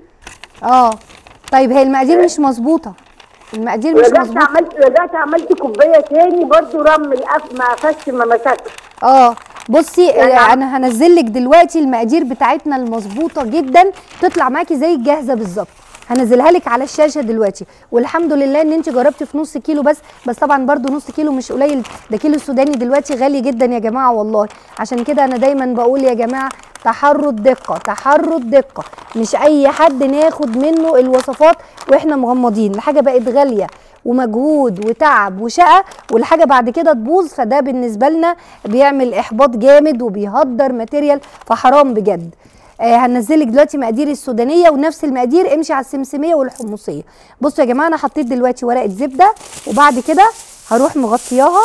اه طيب هي المقادير مش مظبوطه المقادير مش رجعت مظبوطه عملت رجعت عملت كوبايه تاني برضه رمل قف ما قفش ما مسكش اه بصي يعني آه، عم- انا هنزل لك دلوقتي المقادير بتاعتنا المظبوطه جدا تطلع معاكي زي الجاهزه بالظبط هنزلها لك على الشاشه دلوقتي والحمد لله ان انت جربتي في نص كيلو بس بس طبعا برضو نص كيلو مش قليل ده كيلو السوداني دلوقتي غالي جدا يا جماعه والله عشان كده انا دايما بقول يا جماعه تحروا الدقه تحروا الدقه مش اي حد ناخد منه الوصفات واحنا مغمضين الحاجه بقت غاليه ومجهود وتعب وشقه والحاجه بعد كده تبوظ فده بالنسبه لنا بيعمل احباط جامد وبيهدر ماتيريال فحرام بجد آه هنزلك دلوقتي مقادير السودانيه ونفس المقادير امشي على السمسميه والحمصيه بصوا يا جماعه انا حطيت دلوقتي ورقه زبده وبعد كده هروح مغطياها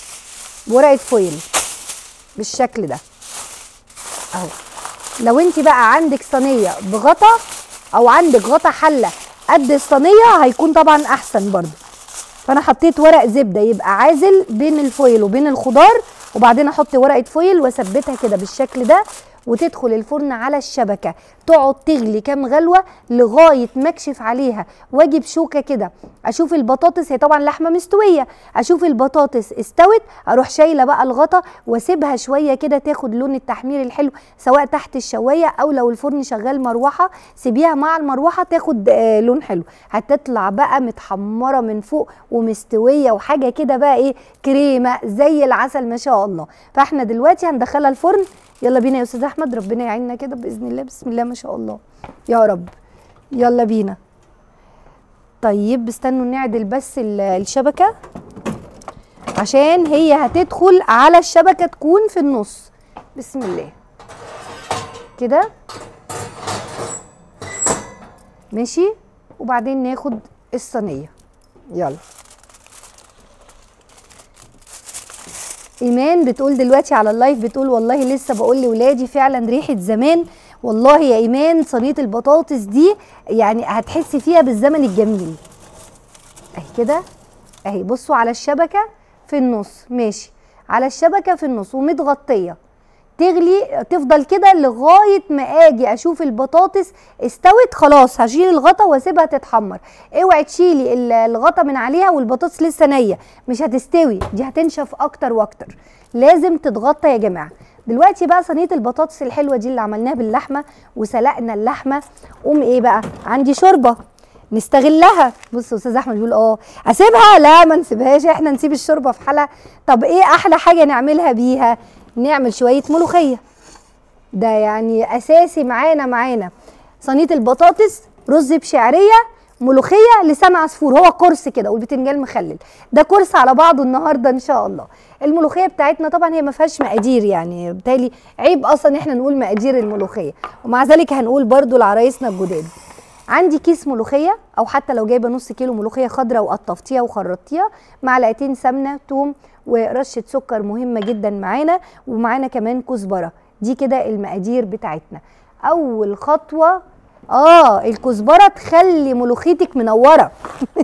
بورقه فويل بالشكل ده اهو لو انت بقى عندك صينيه بغطا او عندك غطا حله قد الصينيه هيكون طبعا احسن برضو فانا حطيت ورق زبده يبقى عازل بين الفويل وبين الخضار وبعدين احط ورقه فويل واثبتها كده بالشكل ده وتدخل الفرن على الشبكه تقعد تغلي كام غلوه لغايه ما اكشف عليها واجي بشوكه كده اشوف البطاطس هي طبعا لحمه مستويه اشوف البطاطس استوت اروح شايله بقى الغطا واسيبها شويه كده تاخد لون التحمير الحلو سواء تحت الشوايه او لو الفرن شغال مروحه سيبيها مع المروحه تاخد آه لون حلو هتطلع بقى متحمره من فوق ومستويه وحاجه كده بقى ايه كريمه زي العسل ما شاء الله فاحنا دلوقتي هندخلها الفرن يلا بينا يا استاذ احمد ربنا يعيننا كده باذن الله بسم الله ما شاء الله يا رب يلا بينا طيب استنوا نعدل بس ال- الشبكه عشان هي هتدخل على الشبكه تكون في النص بسم الله كده ماشي وبعدين ناخد الصينيه يلا ايمان بتقول دلوقتي على اللايف بتقول والله لسه بقول لاولادي فعلا ريحه زمان والله يا ايمان صينيه البطاطس دي يعني هتحسي فيها بالزمن الجميل اهي كده اهي بصوا على الشبكه في النص ماشي على الشبكه في النص ومتغطيه تغلي تفضل كده لغايه ما اجي اشوف البطاطس استوت خلاص هشيل الغطا واسيبها تتحمر اوعي تشيلي ال- الغطا من عليها والبطاطس لسه نيه مش هتستوي دي هتنشف اكتر واكتر لازم تتغطى يا جماعه دلوقتي بقى صينيه البطاطس الحلوه دي اللي عملناها باللحمه وسلقنا اللحمه قوم ايه بقى عندي شوربه نستغلها بص استاذ احمد بيقول اه اسيبها لا ما نسيبهاش احنا نسيب الشوربه في حالها طب ايه احلى حاجه نعملها بيها نعمل شويه ملوخيه ده يعني اساسي معانا معانا صينيه البطاطس رز بشعريه ملوخيه لسان عصفور هو قرص كده والبتنجان مخلل ده كورس على بعضه النهارده ان شاء الله الملوخيه بتاعتنا طبعا هي ما فيهاش مقادير يعني بالتالي عيب اصلا احنا نقول مقادير الملوخيه ومع ذلك هنقول برضو لعرايسنا الجداد عندي كيس ملوخيه او حتى لو جايبه نص كيلو ملوخيه خضراء وقطفتيها وخرطتيها معلقتين سمنه توم ورشه سكر مهمه جدا معانا ومعانا كمان كزبره دي كده المقادير بتاعتنا اول خطوه اه الكزبره تخلي ملوخيتك منوره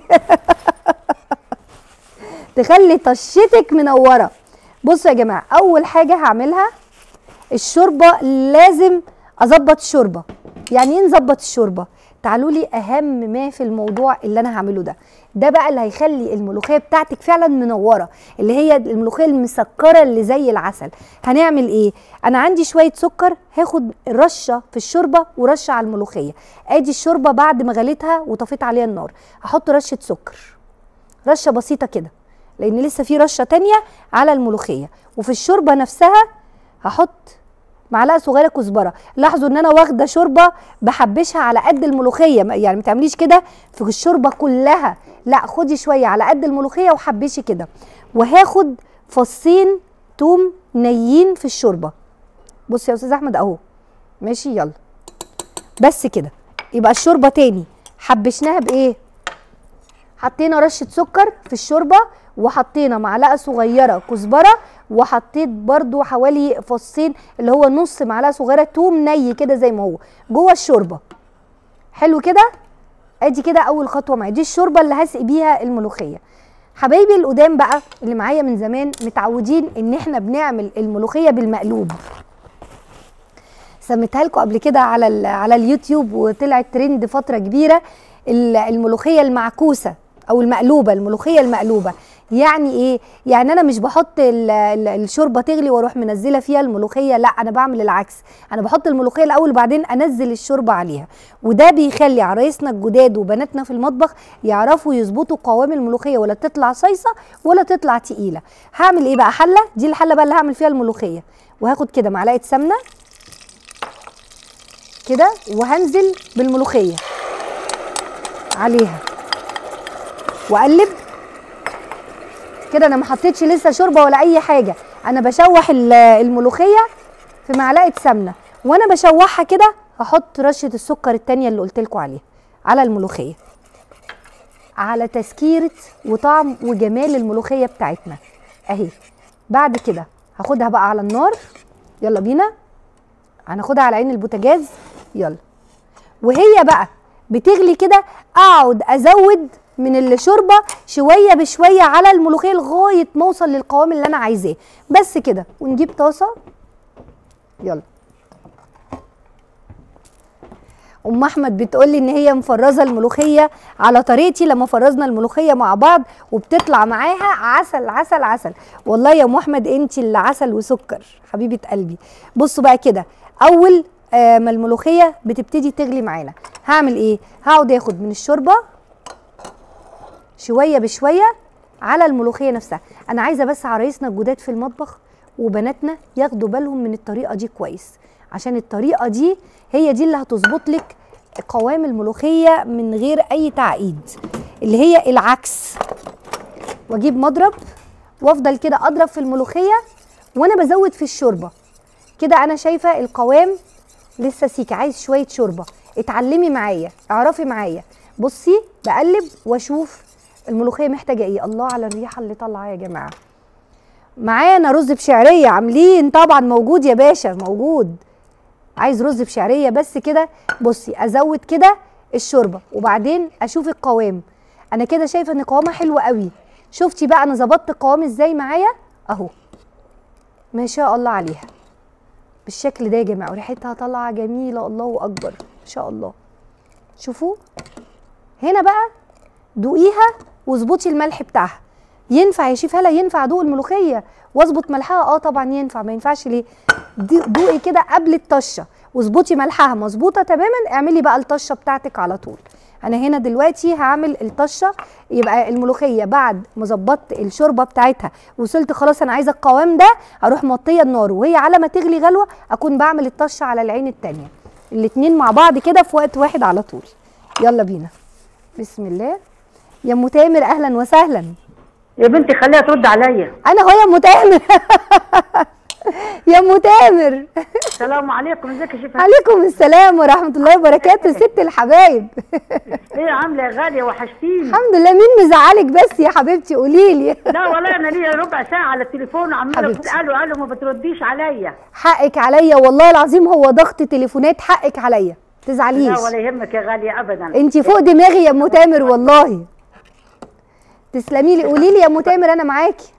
تخلي طشتك منوره بصوا يا جماعه اول حاجه هعملها الشوربه لازم اظبط الشوربه يعني ايه نظبط الشوربه تعالوا لي اهم ما في الموضوع اللي انا هعمله ده ده بقى اللي هيخلي الملوخيه بتاعتك فعلا منوره اللي هي الملوخيه المسكره اللي زي العسل هنعمل ايه انا عندي شويه سكر هاخد رشه في الشوربه ورشه على الملوخيه ادي الشوربه بعد ما غليتها وطفيت عليها النار هحط رشه سكر رشه بسيطه كده لان لسه في رشه تانية على الملوخيه وفي الشوربه نفسها هحط معلقه صغيره كزبره لاحظوا ان انا واخده شوربه بحبشها على قد الملوخيه ما- يعني ما تعمليش كده في الشوربه كلها لا خدي شويه على قد الملوخيه وحبشي كده وهاخد فصين توم نيين في الشوربه بصي يا استاذ احمد اهو ماشي يلا بس كده يبقى الشوربه تاني حبشناها بايه حطينا رشه سكر في الشوربه وحطينا معلقه صغيره كزبره وحطيت برضو حوالي فصين اللي هو نص معلقه صغيره توم ني كده زي ما هو جوه الشوربه حلو كده ادي كده اول خطوه معايا دي الشوربه اللي هسقي بيها الملوخيه حبايبي القدام بقى اللي معايا من زمان متعودين ان احنا بنعمل الملوخيه بالمقلوب سميتها لكم قبل كده على ال- على اليوتيوب وطلعت ترند فتره كبيره ال- الملوخيه المعكوسه او المقلوبه الملوخيه المقلوبه يعني ايه يعني انا مش بحط ال- ال- الشوربه تغلي واروح منزله فيها الملوخيه لا انا بعمل العكس انا بحط الملوخيه الاول وبعدين انزل الشوربه عليها وده بيخلي عرايسنا الجداد وبناتنا في المطبخ يعرفوا يظبطوا قوام الملوخيه ولا تطلع صيصه ولا تطلع تقيله هعمل ايه بقى حله دي الحله بقى اللي هعمل فيها الملوخيه وهاخد كده معلقه سمنه كده وهنزل بالملوخيه عليها واقلب كده انا ما حطيتش لسه شوربه ولا اي حاجه انا بشوح ال- الملوخيه في معلقه سمنه وانا بشوحها كده هحط رشه السكر التانية اللي قلت لكم عليها على الملوخيه على تسكيره وطعم وجمال الملوخيه بتاعتنا اهي بعد كده هاخدها بقى على النار يلا بينا هناخدها على عين البوتاجاز يلا وهي بقى بتغلي كده اقعد ازود من الشوربه شويه بشويه على الملوخيه لغايه ما اوصل للقوام اللي انا عايزاه بس كده ونجيب طاسه يلا ام احمد بتقول لي ان هي مفرزه الملوخيه على طريقتي لما فرزنا الملوخيه مع بعض وبتطلع معاها عسل عسل عسل والله يا ام احمد انت اللي عسل وسكر حبيبه قلبي بصوا بقى كده اول آه ما الملوخيه بتبتدي تغلي معانا هعمل ايه هقعد اخد من الشوربه شويه بشويه على الملوخيه نفسها انا عايزه بس عرايسنا الجداد في المطبخ وبناتنا ياخدوا بالهم من الطريقه دي كويس عشان الطريقه دي هي دي اللي هتظبط لك قوام الملوخيه من غير اي تعقيد اللي هي العكس واجيب مضرب وافضل كده اضرب في الملوخيه وانا بزود في الشوربه كده انا شايفه القوام لسه سيكه عايز شويه شوربه اتعلمي معايا اعرفي معايا بصي بقلب واشوف الملوخيه محتاجه ايه الله على الريحه اللي طالعه يا جماعه معانا رز بشعريه عاملين طبعا موجود يا باشا موجود عايز رز بشعريه بس كده بصي ازود كده الشوربه وبعدين اشوف القوام انا كده شايفه ان قوامها حلو قوي شفتي بقى انا ظبطت القوام ازاي معايا اهو ما شاء الله عليها بالشكل ده يا جماعه وريحتها طالعه جميله الله اكبر ما شاء الله شوفوا هنا بقى دوقيها واظبطي الملح بتاعها ينفع يا شيف هلا ينفع ادوق الملوخيه واظبط ملحها اه طبعا ينفع ما ينفعش ليه دي- دوقي كده قبل الطشه واظبطي ملحها مظبوطه تماما اعملي بقى الطشه بتاعتك على طول انا هنا دلوقتي هعمل الطشه يبقى الملوخيه بعد ما ظبطت الشوربه بتاعتها وصلت خلاص انا عايزه القوام ده اروح مطيه النار وهي على ما تغلي غلوه اكون بعمل الطشه على العين التانيه الاتنين مع بعض كده في وقت واحد على طول يلا بينا بسم الله يا ام تامر اهلا وسهلا يا بنتي خليها ترد عليا انا هو يا ام تامر يا ام تامر السلام عليكم ازيك يا شيخ عليكم السلام ورحمه الله وبركاته ست الحبايب ايه عامله يا غاليه وحشتيني الحمد لله مين مزعلك بس يا حبيبتي قولي لي لا والله انا ليا ربع ساعه على التليفون وعماله حبيبتي. اقول الو الو ما بترديش عليا حقك عليا والله العظيم هو ضغط تليفونات حقك عليا لا تزعليش ولا يهمك يا غاليه ابدا انت فوق دماغي يا ام تامر والله تسلمي لي قولي لي يا ام تامر انا معاكي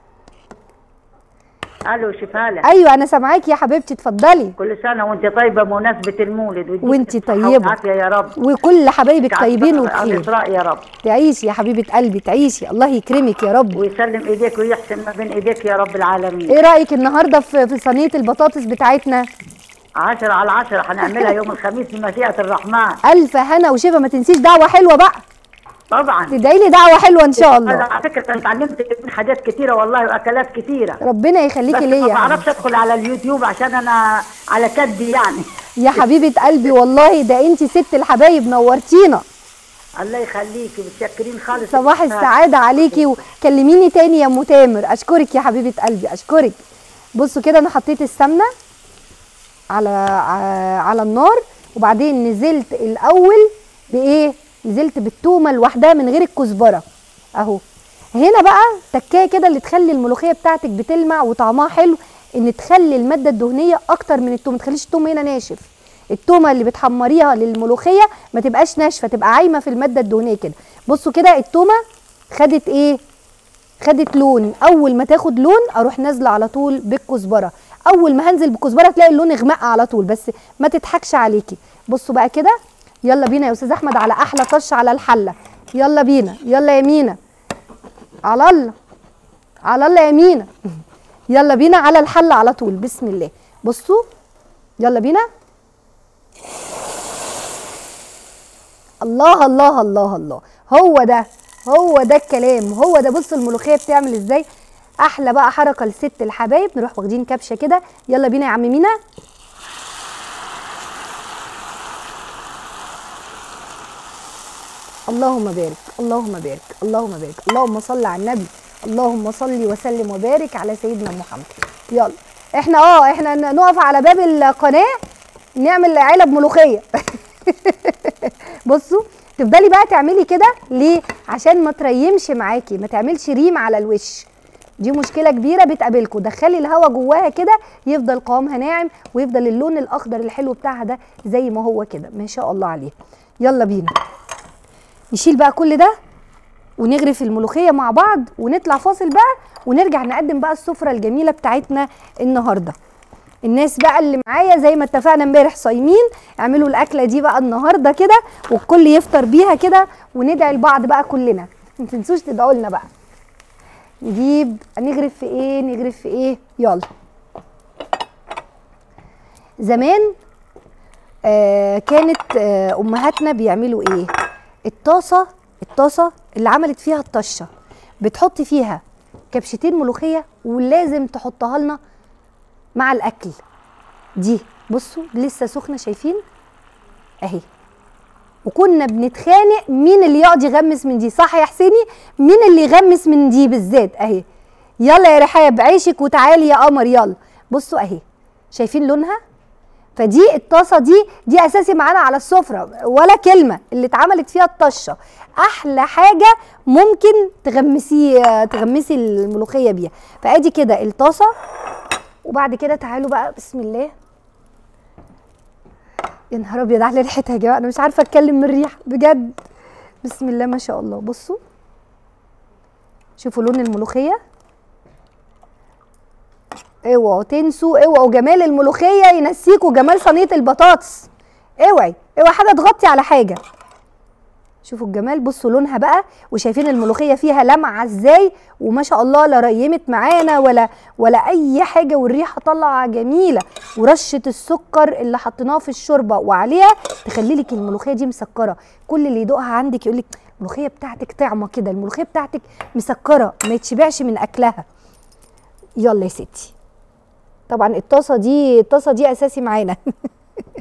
الو شفاله ايوه انا سامعاكي يا حبيبتي اتفضلي كل سنه وانت طيبه بمناسبه المولد ويديك وانت الصحة طيبة. والعافيه يا رب وكل حبايبك على طيبين الإسراء- على وبخير الاسراء يا رب تعيشي يا حبيبه قلبي تعيشي الله يكرمك يا رب ويسلم ايديك ويحسن ما بين ايديك يا رب العالمين ايه رايك النهارده في في صينيه البطاطس بتاعتنا عشرة على عشرة هنعملها يوم الخميس بمشيئة الرحمن الف هنا وشفا ما تنسيش دعوه حلوه بقى طبعا تدعي لي دعوه حلوه ان شاء أنا الله على فكرة أنا اتعلمت من حاجات كتيرة والله وأكلات كتيرة ربنا يخليكي بس ليا ما يا حبيبتي. بعرفش أدخل على اليوتيوب عشان أنا على كدي يعني يا حبيبه قلبي والله ده انت ست الحبايب نورتينا الله يخليكي متشكرين خالص صباح السعادة عليكي وكلميني تاني يا ام تامر اشكرك يا حبيبة قلبي اشكرك بصوا كده انا حطيت السمنة على ع- على النار وبعدين نزلت الاول بايه نزلت بالتومة لوحدها من غير الكزبرة اهو هنا بقى تكايه كده اللي تخلي الملوخية بتاعتك بتلمع وطعمها حلو ان تخلي المادة الدهنية اكتر من التوم ما تخليش التوم هنا ناشف التومه اللي بتحمريها للملوخيه ما تبقاش ناشفه تبقى عايمه في الماده الدهنيه كده بصوا كده التومه خدت ايه خدت لون اول ما تاخد لون اروح نازله على طول بالكزبره اول ما هنزل بالكزبره تلاقي اللون اغمق على طول بس ما تضحكش عليكي بصوا بقى كده يلا بينا يا استاذ احمد على احلى طش على الحله يلا بينا يلا يا مينا على الله على الله يا مينا يلا بينا على الحله على طول بسم الله بصوا يلا بينا الله الله الله الله هو ده هو ده الكلام هو ده بص الملوخيه بتعمل ازاي احلى بقى حركه لست الحبايب نروح واخدين كبشه كده يلا بينا يا عم مينا اللهم بارك اللهم بارك اللهم بارك اللهم صل على النبي اللهم صل وسلم وبارك على سيدنا محمد يلا احنا اه احنا ن- نقف على باب القناه نعمل علب ملوخيه بصوا تفضلي بقى تعملي كده ليه عشان ما تريمش معاكي ما تعملش ريم على الوش دي مشكله كبيره بتقابلكم دخلي الهواء جواها كده يفضل قوامها ناعم ويفضل اللون الاخضر الحلو بتاعها ده زي ما هو كده ما شاء الله عليه يلا بينا نشيل بقى كل ده ونغرف الملوخيه مع بعض ونطلع فاصل بقى ونرجع نقدم بقى السفره الجميله بتاعتنا النهارده الناس بقى اللي معايا زي ما اتفقنا امبارح صايمين اعملوا الاكله دي بقى النهارده كده والكل يفطر بيها كده وندعي لبعض بقى كلنا ما تنسوش تدعوا لنا بقى نجيب نغرف في ايه نغرف في ايه يلا زمان آه كانت آه امهاتنا بيعملوا ايه الطاسه الطاسه اللي عملت فيها الطشه بتحطي فيها كبشتين ملوخيه ولازم تحطها لنا مع الاكل دي بصوا لسه سخنه شايفين اهي وكنا بنتخانق مين اللي يقعد يغمس من دي صح يا حسيني مين اللي يغمس من دي بالذات اهي يلا يا رحاب عيشك وتعالي يا قمر يلا بصوا اهي شايفين لونها فدي الطاسه دي دي اساسي معانا على السفره ولا كلمه اللي اتعملت فيها الطشه احلى حاجه ممكن تغمسي تغمسي الملوخيه بيها فادي كده الطاسه وبعد كده تعالوا بقى بسم الله يا نهار ابيض على ريحتها يا جماعه انا مش عارفه اتكلم من الريحه بجد بسم الله ما شاء الله بصوا شوفوا لون الملوخيه اوعوا تنسوا اوعوا جمال الملوخيه ينسيكوا جمال صينيه البطاطس اوعي اوعي حاجه تغطي على حاجه شوفوا الجمال بصوا لونها بقى وشايفين الملوخيه فيها لمعه ازاي وما شاء الله لا ريمت معانا ولا ولا اي حاجه والريحه طالعه جميله ورشه السكر اللي حطيناه في الشوربه وعليها تخلي لك الملوخيه دي مسكره كل اللي يدوقها عندك يقول لك الملوخيه بتاعتك طعمه كده الملوخيه بتاعتك مسكره ما يتشبعش من اكلها يلا يا ستي طبعا الطاسه دي الطاسه دي اساسي معانا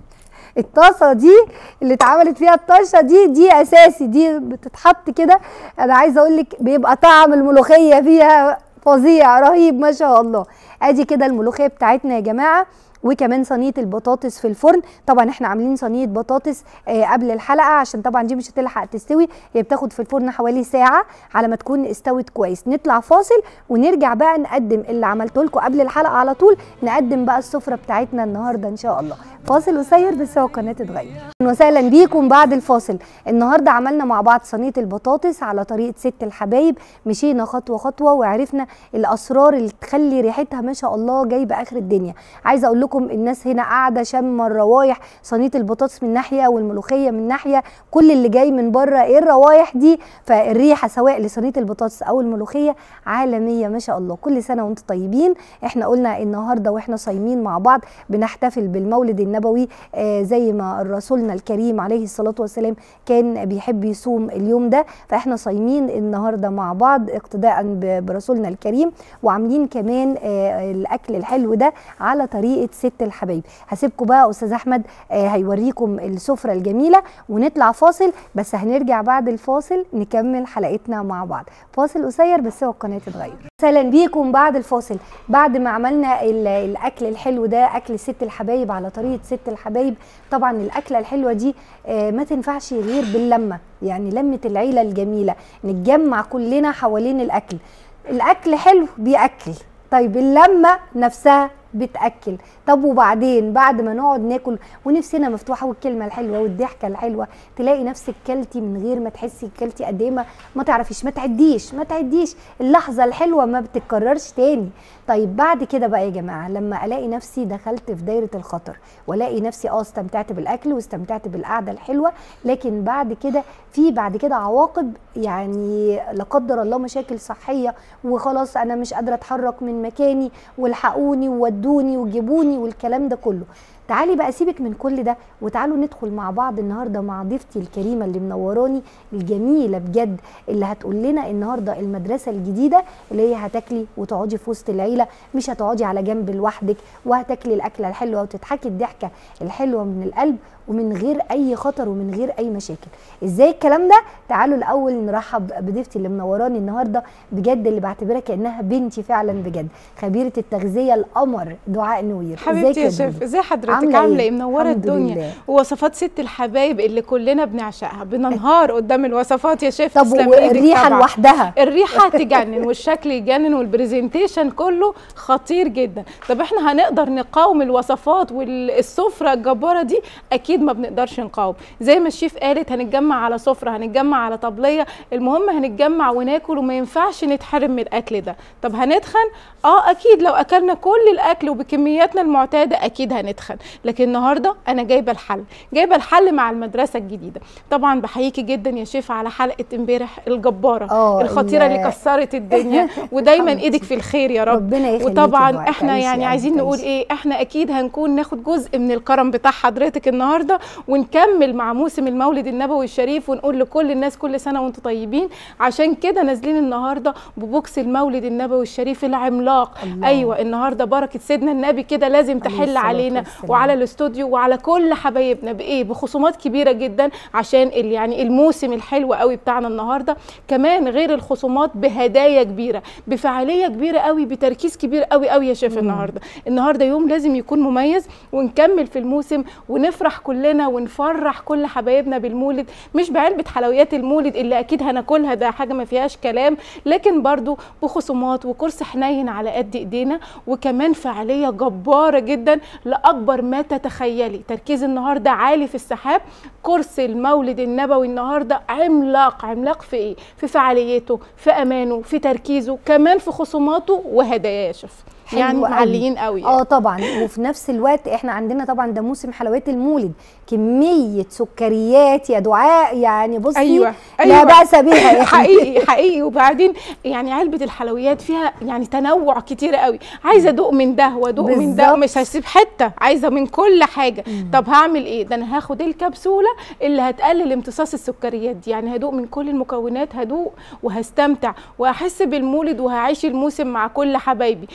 الطاسه دي اللي اتعملت فيها الطشه دي دي اساسي دي بتتحط كده انا عايزه اقول لك بيبقى طعم الملوخيه فيها فظيع رهيب ما شاء الله ادي كده الملوخيه بتاعتنا يا جماعه وكمان صينيه البطاطس في الفرن طبعا احنا عاملين صينيه بطاطس آه قبل الحلقه عشان طبعا دي مش هتلحق تستوي هي بتاخد في الفرن حوالي ساعه على ما تكون استوت كويس نطلع فاصل ونرجع بقى نقدم اللي عملته لكم قبل الحلقه على طول نقدم بقى السفره بتاعتنا النهارده ان شاء الله فاصل قصير بس هو قناه تتغير أهلاً وسهلا بيكم بعد الفاصل النهارده عملنا مع بعض صينيه البطاطس على طريقه ست الحبايب مشينا خطوه خطوه وعرفنا الاسرار اللي تخلي ريحتها ما شاء الله جايبه اخر الدنيا عايزه اقول لكم الناس هنا قاعده شامه الروايح صينيه البطاطس من ناحيه والملوخيه من ناحيه كل اللي جاي من بره ايه الروايح دي فالريحه سواء لصينيه البطاطس او الملوخيه عالميه ما شاء الله كل سنه وانتم طيبين احنا قلنا النهارده واحنا صايمين مع بعض بنحتفل بالمولد النبوي آه زي ما رسولنا الكريم عليه الصلاه والسلام كان بيحب يصوم اليوم ده فاحنا صايمين النهارده مع بعض اقتداء ب- برسولنا الكريم وعاملين كمان آه الاكل الحلو ده على طريقه ست الحبايب هسيبكم بقى استاذ احمد آه هيوريكم السفره الجميله ونطلع فاصل بس هنرجع بعد الفاصل نكمل حلقتنا مع بعض فاصل قصير بس هو القناه تتغير اهلا بيكم بعد الفاصل بعد ما عملنا ال- الاكل الحلو ده اكل ست الحبايب على طريقه ست الحبايب طبعا الاكله الحلوه دي آه، ما تنفعش غير باللمه يعني لمه العيله الجميله نتجمع كلنا حوالين الاكل الاكل حلو بياكل طيب اللمه نفسها بتاكل طب وبعدين بعد ما نقعد ناكل ونفسنا مفتوحه والكلمه الحلوه والضحكه الحلوه تلاقي نفسك كلتي من غير ما تحسي كلتي قد ايه ما ما تعرفيش ما تعديش ما تعديش اللحظه الحلوه ما بتتكررش تاني طيب بعد كده بقى يا جماعه لما الاقي نفسي دخلت في دايره الخطر والاقي نفسي اه استمتعت بالاكل واستمتعت بالقعده الحلوه لكن بعد كده في بعد كده عواقب يعني لا قدر الله مشاكل صحيه وخلاص انا مش قادره اتحرك من مكاني والحقوني وودوني وجيبوني والكلام ده كله تعالي بقى سيبك من كل ده وتعالوا ندخل مع بعض النهارده مع ضيفتي الكريمه اللي منوراني الجميله بجد اللي هتقول لنا النهارده المدرسه الجديده اللي هي هتاكلي وتقعدي في وسط العيله مش هتقعدي على جنب لوحدك وهتاكلي الاكله الحلوه وتضحكي الضحكه الحلوه من القلب ومن غير اي خطر ومن غير اي مشاكل ازاي الكلام ده تعالوا الاول نرحب بضيفتي اللي منوراني النهارده بجد اللي بعتبرها كانها بنتي فعلا بجد خبيره التغذيه القمر دعاء نوير حبيبتي ازيك يا شيف دودو؟ ازي حضرتك عاملة عامله إيه؟ ايه منوره الحمد الدنيا لله. ووصفات ست الحبايب اللي كلنا بنعشقها بننهار قدام الوصفات يا شيف طب تسلم إيدك والريحه طبعاً. لوحدها الريحه تجنن والشكل يجنن والبرزنتيشن كله خطير جدا طب احنا هنقدر نقاوم الوصفات والسفره الجباره دي اكيد ما بنقدرش نقاوم زي ما الشيف قالت هنتجمع على سفره هنتجمع على طبليه المهم هنتجمع وناكل وما ينفعش نتحرم من الاكل ده طب هنتخن اه اكيد لو اكلنا كل الاكل وبكمياتنا المعتاده اكيد هنتخن لكن النهارده انا جايبه الحل جايبه الحل مع المدرسه الجديده طبعا بحييكي جدا يا شيف على حلقه امبارح الجباره آه، الخطيره ال- اللي كسرت الدنيا ودايما حبيبتي. ايدك في الخير يا رب ربنا يخليكي وطبعا دعاء. احنا تعيشي يعني يا عايزين قلبي، نقول تعيشي. ايه احنا اكيد هنكون ناخد جزء من الكرم بتاع حضرتك النهارده ونكمل مع موسم المولد النبوي الشريف ونقول لكل الناس كل سنه وانتم طيبين عشان كده نازلين النهارده ببوكس المولد النبوي الشريف العملاق الله. ايوه النهارده بركه سيدنا النبي كده لازم تحل الصلاة علينا والسلام. وعلى الاستوديو وعلى كل حبايبنا بايه بخصومات كبيره جدا عشان ال- يعني الموسم الحلو قوي بتاعنا النهارده كمان غير الخصومات بهدايا كبيره بفعاليه كبيره قوي بتركيز كبير قوي قوي يا شيف النهارده النهارده يوم لازم يكون مميز ونكمل في الموسم ونفرح كلنا ونفرح كل حبايبنا بالمولد مش بعلبه حلويات المولد اللي اكيد هناكلها ده حاجه ما فيهاش كلام لكن برضو بخصومات وكرسي حنين على قد ايدينا وكمان فعاليه جباره جدا لاكبر ما تتخيلي تركيز النهارده عالي في السحاب كرسي المولد النبوي النهارده عملاق عملاق في ايه في فعاليته في امانه في تركيزه كمان في خصوماته وهدايا يا شيف حلو يعني قوي. معليين قوي اه طبعا وفي نفس الوقت احنا عندنا طبعا ده موسم حلويات المولد كميه سكريات يا دعاء يعني بصي أيوة، لا أيوة. باس بها يعني. حقيقي حقيقي وبعدين يعني علبه الحلويات فيها يعني تنوع كتير قوي عايزه ادوق من ده وادوق من ده بالظبط. مش هسيب حته عايزه من كل حاجه طب هعمل ايه ده انا هاخد الكبسوله اللي هتقلل امتصاص السكريات دي يعني هدوق من كل المكونات هدوق وهستمتع وهحس بالمولد وهعيش الموسم مع كل حبايبي وكمان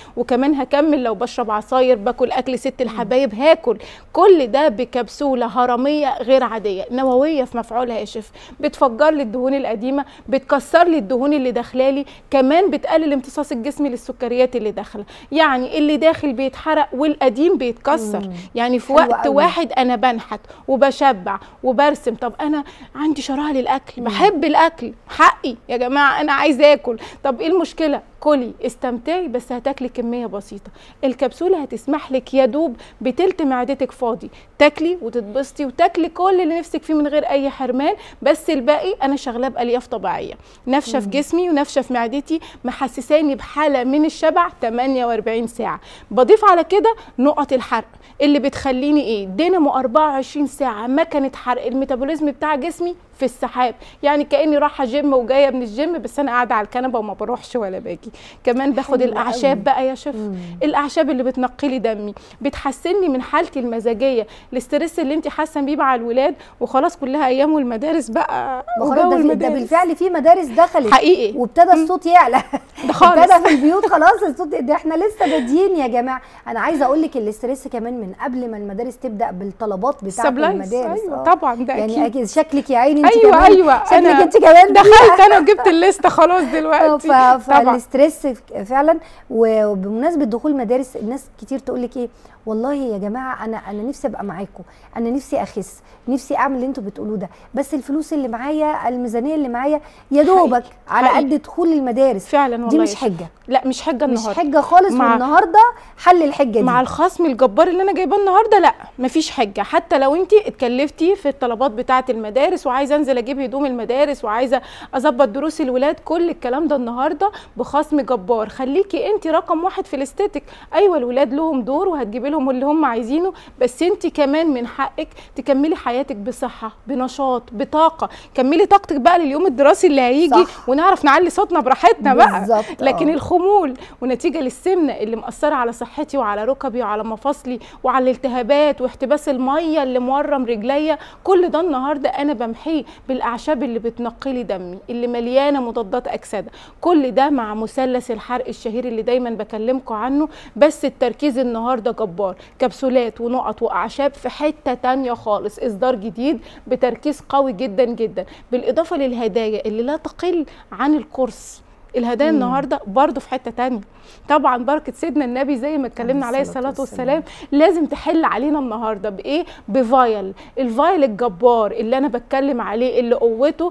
كمان هكمل لو بشرب عصاير باكل اكل ست الحبايب هاكل كل ده بكبسوله هرميه غير عاديه نوويه في مفعولها يا شيف بتفجر لي الدهون القديمه بتكسر لي الدهون اللي داخلالي كمان بتقلل امتصاص الجسم للسكريات اللي داخله يعني اللي داخل بيتحرق والقديم بيتكسر يعني في حلو وقت قوي. واحد انا بنحت وبشبع وبرسم طب انا عندي شراهه للاكل بحب الاكل حقي يا جماعه انا عايزه اكل طب ايه المشكله كلي استمتعي بس هتاكلي كميه بسيطه الكبسوله هتسمح لك يا دوب بتلت معدتك فاضي تاكلي وتتبسطي وتاكلي كل اللي نفسك فيه من غير اي حرمان بس الباقي انا شغلاه بالياف طبيعيه نافشه في جسمي ونافشه في معدتي محسساني بحاله من الشبع 48 ساعه بضيف على كده نقط الحرق اللي بتخليني ايه دينامو 24 ساعه مكنه حرق الميتابوليزم بتاع جسمي في السحاب يعني كاني رايحه جيم وجايه من الجيم بس انا قاعده على الكنبه وما بروحش ولا باجي كمان باخد حلو الاعشاب قوي. بقى يا شيف الاعشاب اللي بتنقي لي دمي بتحسني من حالتي المزاجيه الاسترس اللي انت حاسه بيه مع الولاد وخلاص كلها ايام والمدارس بقى ما وجو خلاص ده, في- ده المدارس. بالفعل في مدارس دخلت حقيقي. وابتدى الصوت يعلى ده خالص. ابتدى في البيوت خلاص الصوت ده احنا لسه بادئين يا جماعه انا عايزه اقول لك الاسترس كمان من قبل ما المدارس تبدا بالطلبات بتاعه السبلايز، المدارس أيوة آه. طبعا ده يعني أكيد. اكيد شكلك يا عيني انت ايوه كمان ايوه شكلك انا انت كمان دخلت انا وجبت الليسته خلاص اه دلوقتي ف... طبعا فالاسترس فعلا وبمناسبه دخول مدارس الناس كتير تقول لك ايه والله يا جماعه انا انا نفسي ابقى معاكم انا نفسي اخس نفسي اعمل اللي انتوا بتقولوه ده بس الفلوس اللي معايا الميزانيه اللي معايا يا دوبك على حقيقي. قد دخول المدارس فعلا والله دي يا مش شيخ. حجه لا مش حجه مش النهارده حجه خالص مع- والنهارده حل الحجه دي مع الخصم الجبار اللي انا جايباه النهارده لا مفيش حجه حتى لو انت اتكلفتي في الطلبات بتاعه المدارس وعايزه انزل اجيب هدوم المدارس وعايزه اظبط دروس الولاد كل الكلام ده النهارده بخصم جبار خليكي انت رقم واحد في الاستاتيك ايوه الولاد لهم دور وهتجيبي لهم اللي هم عايزينه بس انت كمان من حقك تكملي حياتك بصحه بنشاط بطاقه كملي طاقتك بقى لليوم الدراسي اللي هيجي صح. ونعرف نعلي صوتنا براحتنا بقى بالظبط، لكن آه. الخمول ونتيجه للسمنه اللي مأثره على صحتي وعلى ركبي وعلى مفاصلي وعلى الالتهابات واحتباس الميه اللي مورم رجليا كل ده النهارده انا بمحيه بالاعشاب اللي بتنقي لي دمي اللي مليانه مضادات اكسده كل ده مع مثلث الحرق الشهير اللي دايما بكلمكم عنه بس التركيز النهارده جبار كبسولات ونقط واعشاب في حته تانية خالص اصدار جديد بتركيز قوي جدا جدا بالاضافه للهدايا اللي لا تقل عن القرص الهدايا النهارده برضه في حته تانية طبعا بركه سيدنا النبي زي ما اتكلمنا عليه الصلاه والسلام لازم تحل علينا النهارده بايه بفايل الفايل الجبار اللي انا بتكلم عليه اللي قوته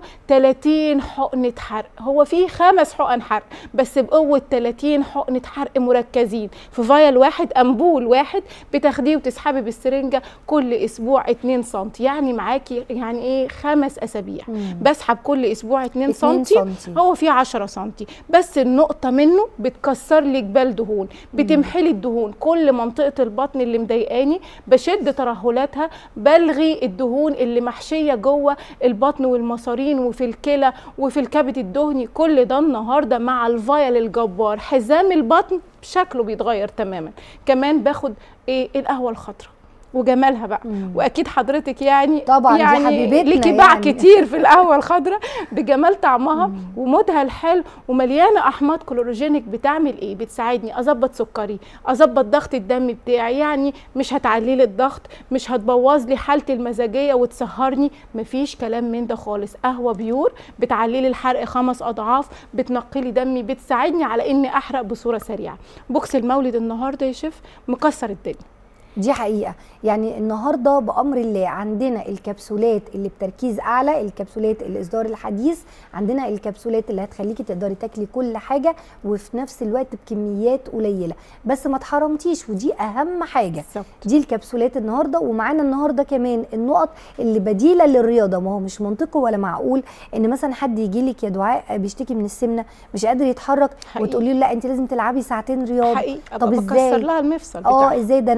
30 حقنه حرق هو فيه خمس حقن حرق بس بقوه 30 حقنه حرق مركزين في فايل واحد امبول واحد بتاخديه وتسحبي بالسرنجه كل اسبوع 2 سم يعني معاكي يعني ايه خمس اسابيع بسحب كل اسبوع 2 اتنين سم سنتي. هو فيه 10 سم بس النقطه منه بتكسر لي جبال دهون بتمحي لي الدهون كل منطقه البطن اللي مضايقاني بشد ترهلاتها بلغي الدهون اللي محشيه جوه البطن والمصارين وفي الكلى وفي الكبد الدهني كل ده النهارده مع الفايل الجبار حزام البطن شكله بيتغير تماما كمان باخد ايه القهوه الخضراء وجمالها بقى واكيد حضرتك يعني طبعاً، دي يعني حبيبتنا ليكي باع يعني. كتير في القهوه الخضراء بجمال طعمها ومودها الحلو ومليانه احماض كلوروجينيك بتعمل ايه بتساعدني اظبط سكري اظبط ضغط الدم بتاعي يعني مش هتعلي لي الضغط مش هتبوظ لي حالتي المزاجيه وتسهرني مفيش كلام من ده خالص قهوه بيور بتعلي لي الحرق خمس اضعاف بتنقي لي دمي بتساعدني على اني احرق بصوره سريعه بوكس المولد النهارده يا شيف مكسر الدنيا دي حقيقة يعني النهاردة بأمر الله عندنا الكبسولات اللي بتركيز أعلى الكبسولات الإصدار الحديث عندنا الكبسولات اللي هتخليكي تقدري تاكلي كل حاجة وفي نفس الوقت بكميات قليلة بس ما اتحرمتيش ودي أهم حاجة بالظبط. دي الكبسولات النهاردة ومعانا النهاردة كمان النقط اللي بديلة للرياضة ما هو مش منطقي ولا معقول إن مثلا حد يجي لك يا دعاء بيشتكي من السمنة مش قادر يتحرك حقيقي. وتقولي له لا أنت لازم تلعبي ساعتين رياضة حقيقي طب ابقى بكسر إزاي؟ لها المفصل اه بتاعها ازاي ده انا ركبي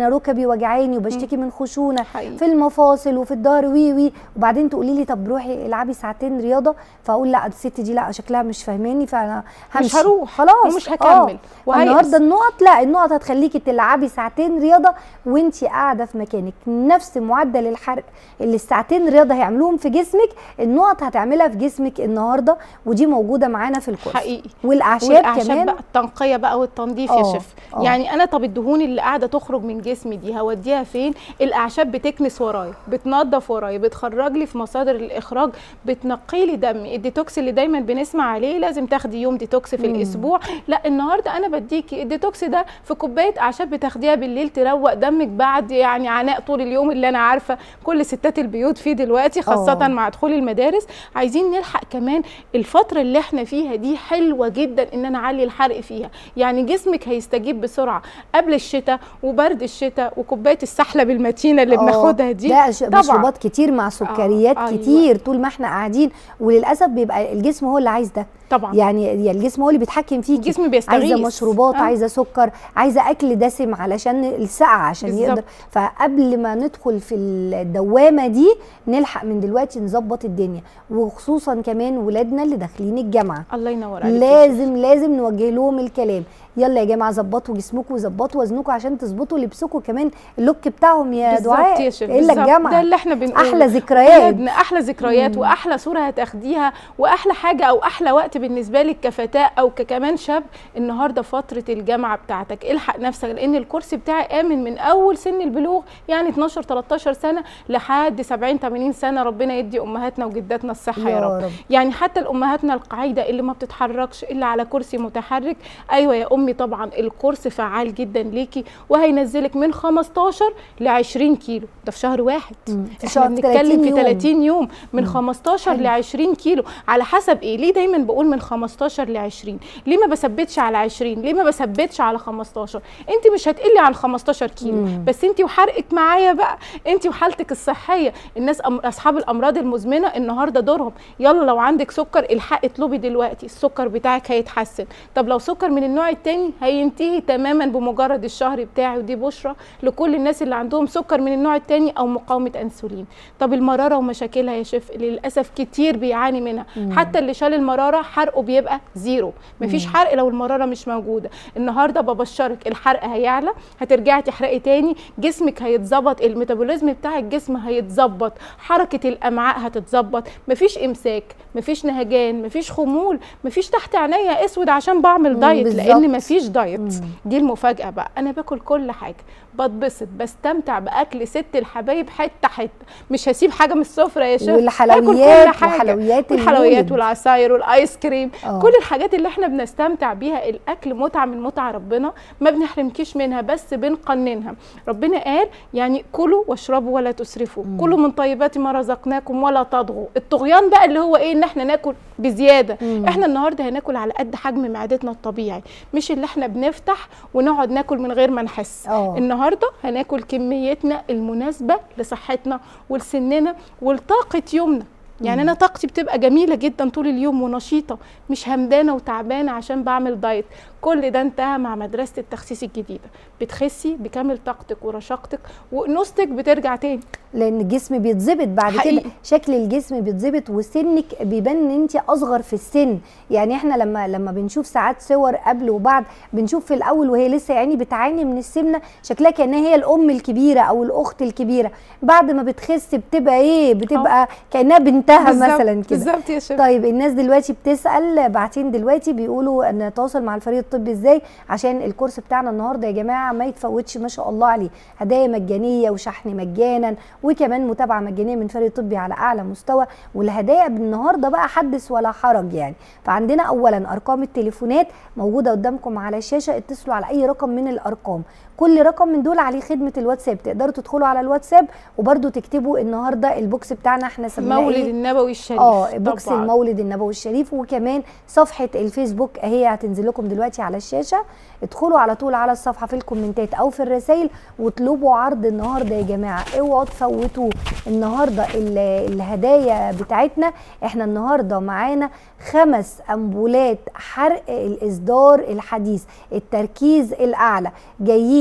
ركبي وجعاني وبشتكي من خشونه حقيقي. في المفاصل وفي الظهر وي وي وبعدين تقولي لي طب روحي العبي ساعتين رياضه فاقول لا الست دي لا شكلها مش فاهماني فانا همشي هروح خلاص ومش هكمل وهيأس. النهارده النقط لا النقط هتخليكي تلعبي ساعتين رياضه وانت قاعده في مكانك نفس معدل الحرق اللي الساعتين رياضه هيعملوهم في جسمك النقط هتعملها في جسمك النهارده ودي موجوده معانا في الكورس حقيقي والاعشاب, والاعشاب كمان بقى التنقيه بقى والتنظيف يا آه، شيف آه. يعني انا طب الدهون اللي قاعده تخرج من جسمي دي هوديها فين الاعشاب بتكنس ورايا بتنظف ورايا بتخرج لي في مصادر الاخراج بتنقي لي دمي الديتوكس اللي دايما بنسمع عليه لازم تاخدي يوم ديتوكس في مم. الاسبوع لا النهارده انا بديكي الديتوكس ده في كوبايه اعشاب بتاخديها بالليل تروق دمك بعد يعني عناء طول اليوم اللي انا عارفه كل ستات البيوت فيه دلوقتي خاصه آه. مع دخول المدارس عايزين نلحق كمان الفتره اللي احنا فيها دي حلوه جدا ان انا اعلي الحرق فيها يعني جسمك هيستجيب بسرعه قبل الشتاء وبرد الشتاء وكوبايه السحلب المتينه اللي آه، بناخدها دي ده ش- طبعاً. مشروبات كتير مع سكريات أيوة. كتير طول ما احنا قاعدين وللاسف بيبقى الجسم هو اللي عايز ده طبعا يعني يعني الجسم هو اللي بيتحكم فيكي الجسم بيستغيث عايزه مشروبات آه. عايزه سكر عايزه اكل دسم علشان السقعه عشان بالظبط. يقدر فقبل ما ندخل في الدوامه دي نلحق من دلوقتي نظبط الدنيا وخصوصا كمان ولادنا اللي داخلين الجامعه الله ينور عليك يا شيخ. لازم لازم نوجه لهم الكلام يلا يا جماعه ظبطوا جسمكم وظبطوا وزنكم عشان تظبطوا لبسكم كمان اللوك بتاعهم يا بالظبط دعاء يا شيف الا بالظبط. ده الجامعه اللي احنا بنقوله احلى ذكريات ولادنا احلى ذكريات واحلى صوره هتاخديها واحلى حاجه او احلى وقت بالنسبه لك كفتاه او ككمان شاب النهارده فتره الجامعه بتاعتك الحق نفسك لان الكورس بتاعي امن من اول سن البلوغ يعني 12 13 سنه لحد 70 80 سنه ربنا يدي امهاتنا وجداتنا الصحه يا يا رب رب. يعني حتى الامهاتنا القاعده اللي ما بتتحركش الا على كرسي متحرك ايوه يا امي طبعا الكورس فعال جدا ليكي وهينزلك من 15 ل 20 كيلو ده في شهر واحد مم. في احنا شهر بنتكلم 30 في يوم. 30 يوم من 15 حلو. ل 20 كيلو على حسب ايه ليه دايما بقول من 15 ل 20 ليه ما بثبتش على 20 ليه ما بثبتش على 15 انت مش هتقلي عن 15 كيلو مم. بس انت وحرقك معايا بقى انت وحالتك الصحيه الناس أم... اصحاب الامراض المزمنه النهارده دورهم يلا لو عندك سكر الحق اطلبي دلوقتي السكر بتاعك هيتحسن طب لو سكر من النوع التاني هينتهي تماما بمجرد الشهر بتاعي ودي بشرى لكل الناس اللي عندهم سكر من النوع التاني او مقاومه انسولين طب المراره ومشاكلها يا شيف اللي للاسف كتير بيعاني منها حتى اللي شال المراره حرقه بيبقى زيرو مفيش حرق لو المراره مش موجوده النهارده ببشرك الحرق هيعلى هترجعي تحرقي تاني جسمك هيتظبط الميتابوليزم بتاع الجسم هيتظبط حركه الامعاء هتتظبط مفيش امساك مفيش نهجان مفيش خمول مفيش تحت عينيا اسود عشان بعمل مم، دايت لان بالظبط. مفيش دايت مم. دي المفاجاه بقى انا باكل كل حاجه بتبسط بستمتع باكل ست الحبايب حته حته مش هسيب حاجه من السفره يا شيخ والحلويات وحلويات والحلويات المولد. والعصاير والايس كريم آه. كل الحاجات اللي احنا بنستمتع بيها الاكل متعه من متع ربنا ما بنحرمكيش منها بس بنقننها ربنا قال يعني كلوا واشربوا ولا تسرفوا كلوا من طيبات ما رزقناكم ولا تطغوا الطغيان بقى اللي هو ايه ان احنا ناكل بزياده مم. احنا النهارده هناكل على قد حجم معدتنا الطبيعي مش اللي احنا بنفتح ونقعد ناكل من غير ما نحس آه. النهارده هناكل كميتنا المناسبه لصحتنا ولسننا ولطاقه يومنا يعني انا طاقتي بتبقى جميله جدا طول اليوم ونشيطه مش همدانه وتعبانه عشان بعمل دايت كل ده انتهى مع مدرسه التخسيس الجديده بتخسي بكامل طاقتك ورشاقتك وانوثتك بترجع تاني لان الجسم بيتظبط بعد حقيقي. كده شكل الجسم بيتظبط وسنك بيبان ان انت اصغر في السن يعني احنا لما لما بنشوف ساعات صور قبل وبعد بنشوف في الاول وهي لسه يعني بتعاني من السمنه شكلها كانها هي الام الكبيره او الاخت الكبيره بعد ما بتخس بتبقى ايه بتبقى كانها بنتها بالظبط- مثلا كده بالظبط يا شيخ طيب الناس دلوقتي بتسال باعتين دلوقتي بيقولوا ان نتواصل مع الفريق الطبي ازاي عشان الكورس بتاعنا النهارده يا جماعه ما يتفوتش ما شاء الله عليه هدايا مجانيه وشحن مجانا وكمان متابعه مجانيه من فريق طبي على اعلى مستوى والهدايا النهارده بقى حدث ولا حرج يعني فعندنا اولا ارقام التليفونات موجوده قدامكم على الشاشه اتصلوا على اي رقم من الارقام كل رقم من دول عليه خدمه الواتساب تقدروا تدخلوا على الواتساب وبرده تكتبوا النهارده البوكس بتاعنا احنا سميناه مولد إيه؟ النبوي الشريف اه بوكس طبعاً. المولد النبوي الشريف وكمان صفحه الفيسبوك اهي هتنزل لكم دلوقتي على الشاشه ادخلوا على طول على الصفحه في الكومنتات او في الرسائل واطلبوا عرض النهارده يا جماعه اوعوا تفوتوه النهارده ال- الهدايا بتاعتنا احنا النهارده معانا خمس امبولات حرق الاصدار الحديث التركيز الاعلى جايين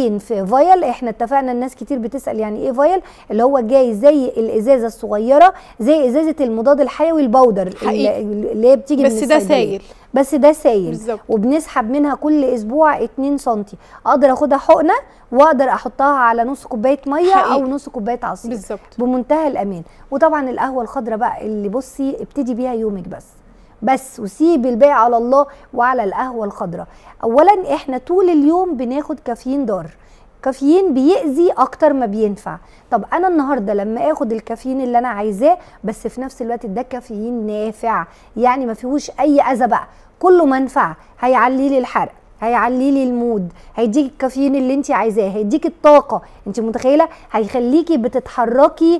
جايين في فايل احنا اتفقنا الناس كتير بتسال يعني ايه فايل اللي هو جاي زي الازازه الصغيره زي ازازه المضاد الحيوي الباودر حقيقي. اللي اللي هي بتيجي بس من ده الصيدلية. سايل. بس ده سايل بالظبط. وبنسحب منها كل اسبوع 2 سم اقدر اخدها حقنه واقدر احطها على نص كوبايه ميه حقيقي. او نص كوبايه عصير بالظبط. بمنتهى الامان وطبعا القهوه الخضراء بقى اللي بصي ابتدي بيها يومك بس بس وسيب الباقي على الله وعلى القهوه الخضراء اولا احنا طول اليوم بناخد كافيين ضار كافيين بيأذي اكتر ما بينفع طب انا النهارده لما اخد الكافيين اللي انا عايزاه بس في نفس الوقت ده كافيين نافع يعني ما فيهوش اي اذى بقى كله منفعه هيعلي لي الحرق هيعلي لي المود هيديك الكافيين اللي انت عايزاه هيديك الطاقه انت متخيله هيخليكي بتتحركي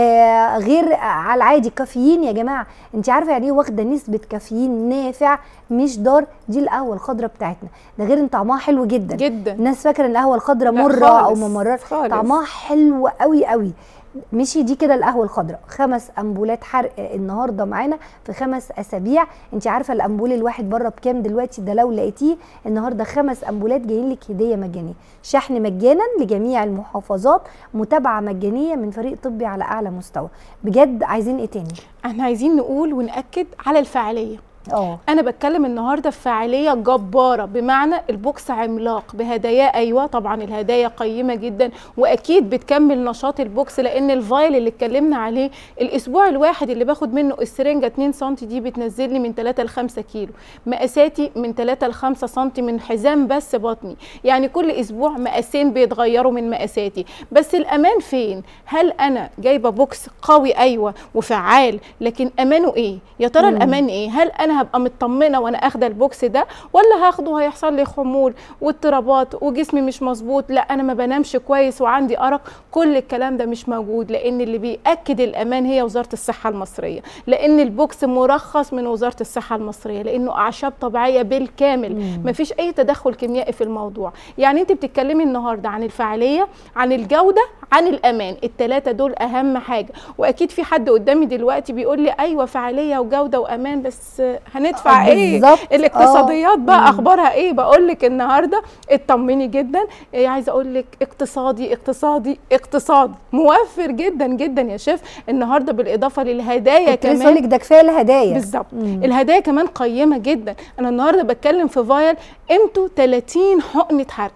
آه غير على العادي الكافيين يا جماعه انت عارفه يعني ايه واخده نسبه كافيين نافع مش ضار دي القهوه الخضراء بتاعتنا ده غير ان طعمها حلو جدا جدا. الناس فاكره ان القهوه الخضراء لا مره او خالص، ممرره خالص. طعمها حلو قوي قوي مشي دي كده القهوه الخضراء خمس امبولات حرق النهارده معانا في خمس اسابيع انت عارفه الامبول الواحد بره بكام دلوقتي ده لو لقيتيه النهارده خمس امبولات جايين لك هديه مجانيه شحن مجانا لجميع المحافظات متابعه مجانيه من فريق طبي على اعلى مستوى بجد عايزين ايه تاني احنا عايزين نقول ونأكد على الفعاليه اه انا بتكلم النهارده في فعاليه جباره بمعنى البوكس عملاق بهدايا ايوه طبعا الهدايا قيمه جدا واكيد بتكمل نشاط البوكس لان الفايل اللي اتكلمنا عليه الاسبوع الواحد اللي باخد منه السرنجه 2 سم دي بتنزل لي من 3 ل 5 كيلو مقاساتي من 3 ل 5 سم من حزام بس بطني يعني كل اسبوع مقاسين بيتغيروا من مقاساتي بس الامان فين هل انا جايبه بوكس قوي ايوه وفعال لكن امانه ايه يا ترى الامان ايه هل انا هبقى مطمنه وانا اخده البوكس ده ولا هاخده هيحصل لي خمول واضطرابات وجسمي مش مظبوط لا انا ما بنامش كويس وعندي ارق كل الكلام ده مش موجود لان اللي بياكد الامان هي وزاره الصحه المصريه لان البوكس مرخص من وزاره الصحه المصريه لانه اعشاب طبيعيه بالكامل ما فيش اي تدخل كيميائي في الموضوع يعني انت بتتكلمي النهارده عن الفعاليه عن الجوده عن الامان الثلاثه دول اهم حاجه واكيد في حد قدامي دلوقتي بيقول لي ايوه فعاليه وجوده وامان بس هندفع آه، ايه بالظبط. الاقتصاديات بقى مم. اخبارها ايه بقول لك النهارده اطمني جدا إيه عايزه اقول لك اقتصادي اقتصادي اقتصاد موفر جدا جدا يا شيف النهارده بالاضافه للهدايا كنت لسه كمان اقول لك ده كفايه الهدايا بالظبط مم. الهدايا كمان قيمه جدا انا النهارده بتكلم في فايل قيمته 30 حقنه حرق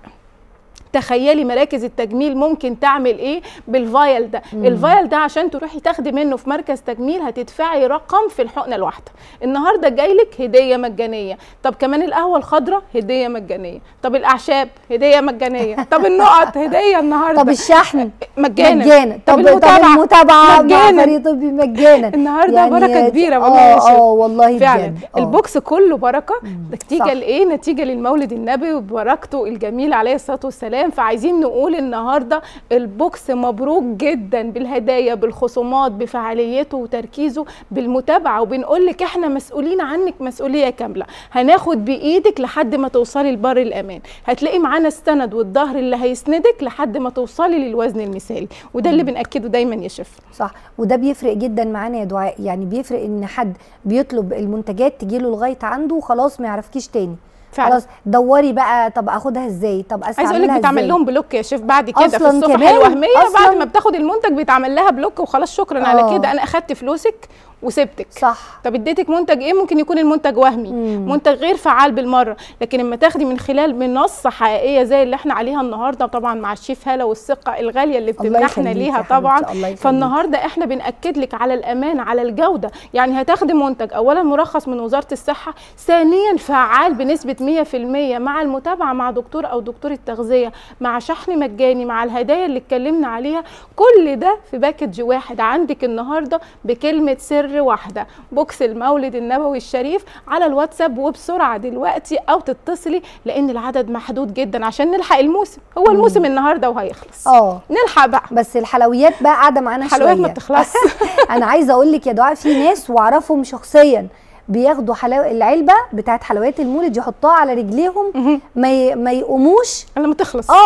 تخيلي مراكز التجميل ممكن تعمل ايه بالفايل ده مم. الفايل ده عشان تروحي تاخدي منه في مركز تجميل هتدفعي رقم في الحقنه الواحده النهارده جاي لك هديه مجانيه طب كمان القهوه الخضراء هديه مجانيه طب الاعشاب هديه مجانيه طب النقط هديه النهارده طب الشحن مجانا مجانا طب طب المتابعة المتابعه مع مجانا. فريق طبي مجانا النهارده بركه كبيره والله اه يا شيخ. اه والله فعلا بجد آه. البوكس كله بركه صح. نتيجه لايه نتيجه للمولد النبوي وبركته الجميله عليه الصلاه والسلام فعايزين نقول النهارده البوكس مبروك جدا بالهدايا بالخصومات بفعاليته وتركيزه بالمتابعه وبنقول لك احنا مسؤولين عنك مسؤوليه كامله هناخد بايدك لحد ما توصلي لبر الامان هتلاقي معانا السند والظهر اللي هيسندك لحد ما توصلي للوزن المثالي وده اللي بناكده دايما يا شيف صح وده بيفرق جدا معانا يا دعاء يعني بيفرق ان حد بيطلب المنتجات تجيله لغايه عنده وخلاص ما يعرفكيش تاني فعلا. خلاص دوري بقى طب اخدها ازاي طب عايز استعملها اقول لك بتعمل إزاي؟ لهم بلوك يا شيف بعد كده في أصلاً الصفحه كمان؟ الوهميه أصلاً؟ بعد ما بتاخد المنتج بيتعمل لها بلوك وخلاص شكرا آه. على كده انا اخدت فلوسك وسبتك صح طب اديتك منتج ايه ممكن يكون المنتج وهمي مم. منتج غير فعال بالمره لكن لما تاخدي من خلال منصه حقيقيه زي اللي احنا عليها النهارده طبعا مع الشيف هاله والثقه الغاليه اللي الله بتمنحنا يخليك ليها يا طبعا حبيبتي، الله يخليك. فالنهارده احنا بناكد لك على الامان على الجوده يعني هتاخدي منتج اولا مرخص من وزاره الصحه ثانيا فعال بنسبه 100% مع المتابعه مع دكتور او دكتوره تغذيه مع شحن مجاني مع الهدايا اللي اتكلمنا عليها كل ده في باكج واحد عندك النهارده بكلمه سر واحده بوكس المولد النبوي الشريف على الواتساب وبسرعه دلوقتي او تتصلي لان العدد محدود جدا عشان نلحق الموسم هو الموسم النهارده وهيخلص اه نلحق بقى بس الحلويات بقى قاعده معانا شويه الحلويات ما بتخلصش. انا عايزه اقول لك يا دعاء في ناس واعرفهم شخصيا بياخدوا حلاوه العلبه بتاعت حلويات المولد يحطوها على رجليهم ما ي... ما يقوموش لما تخلص اه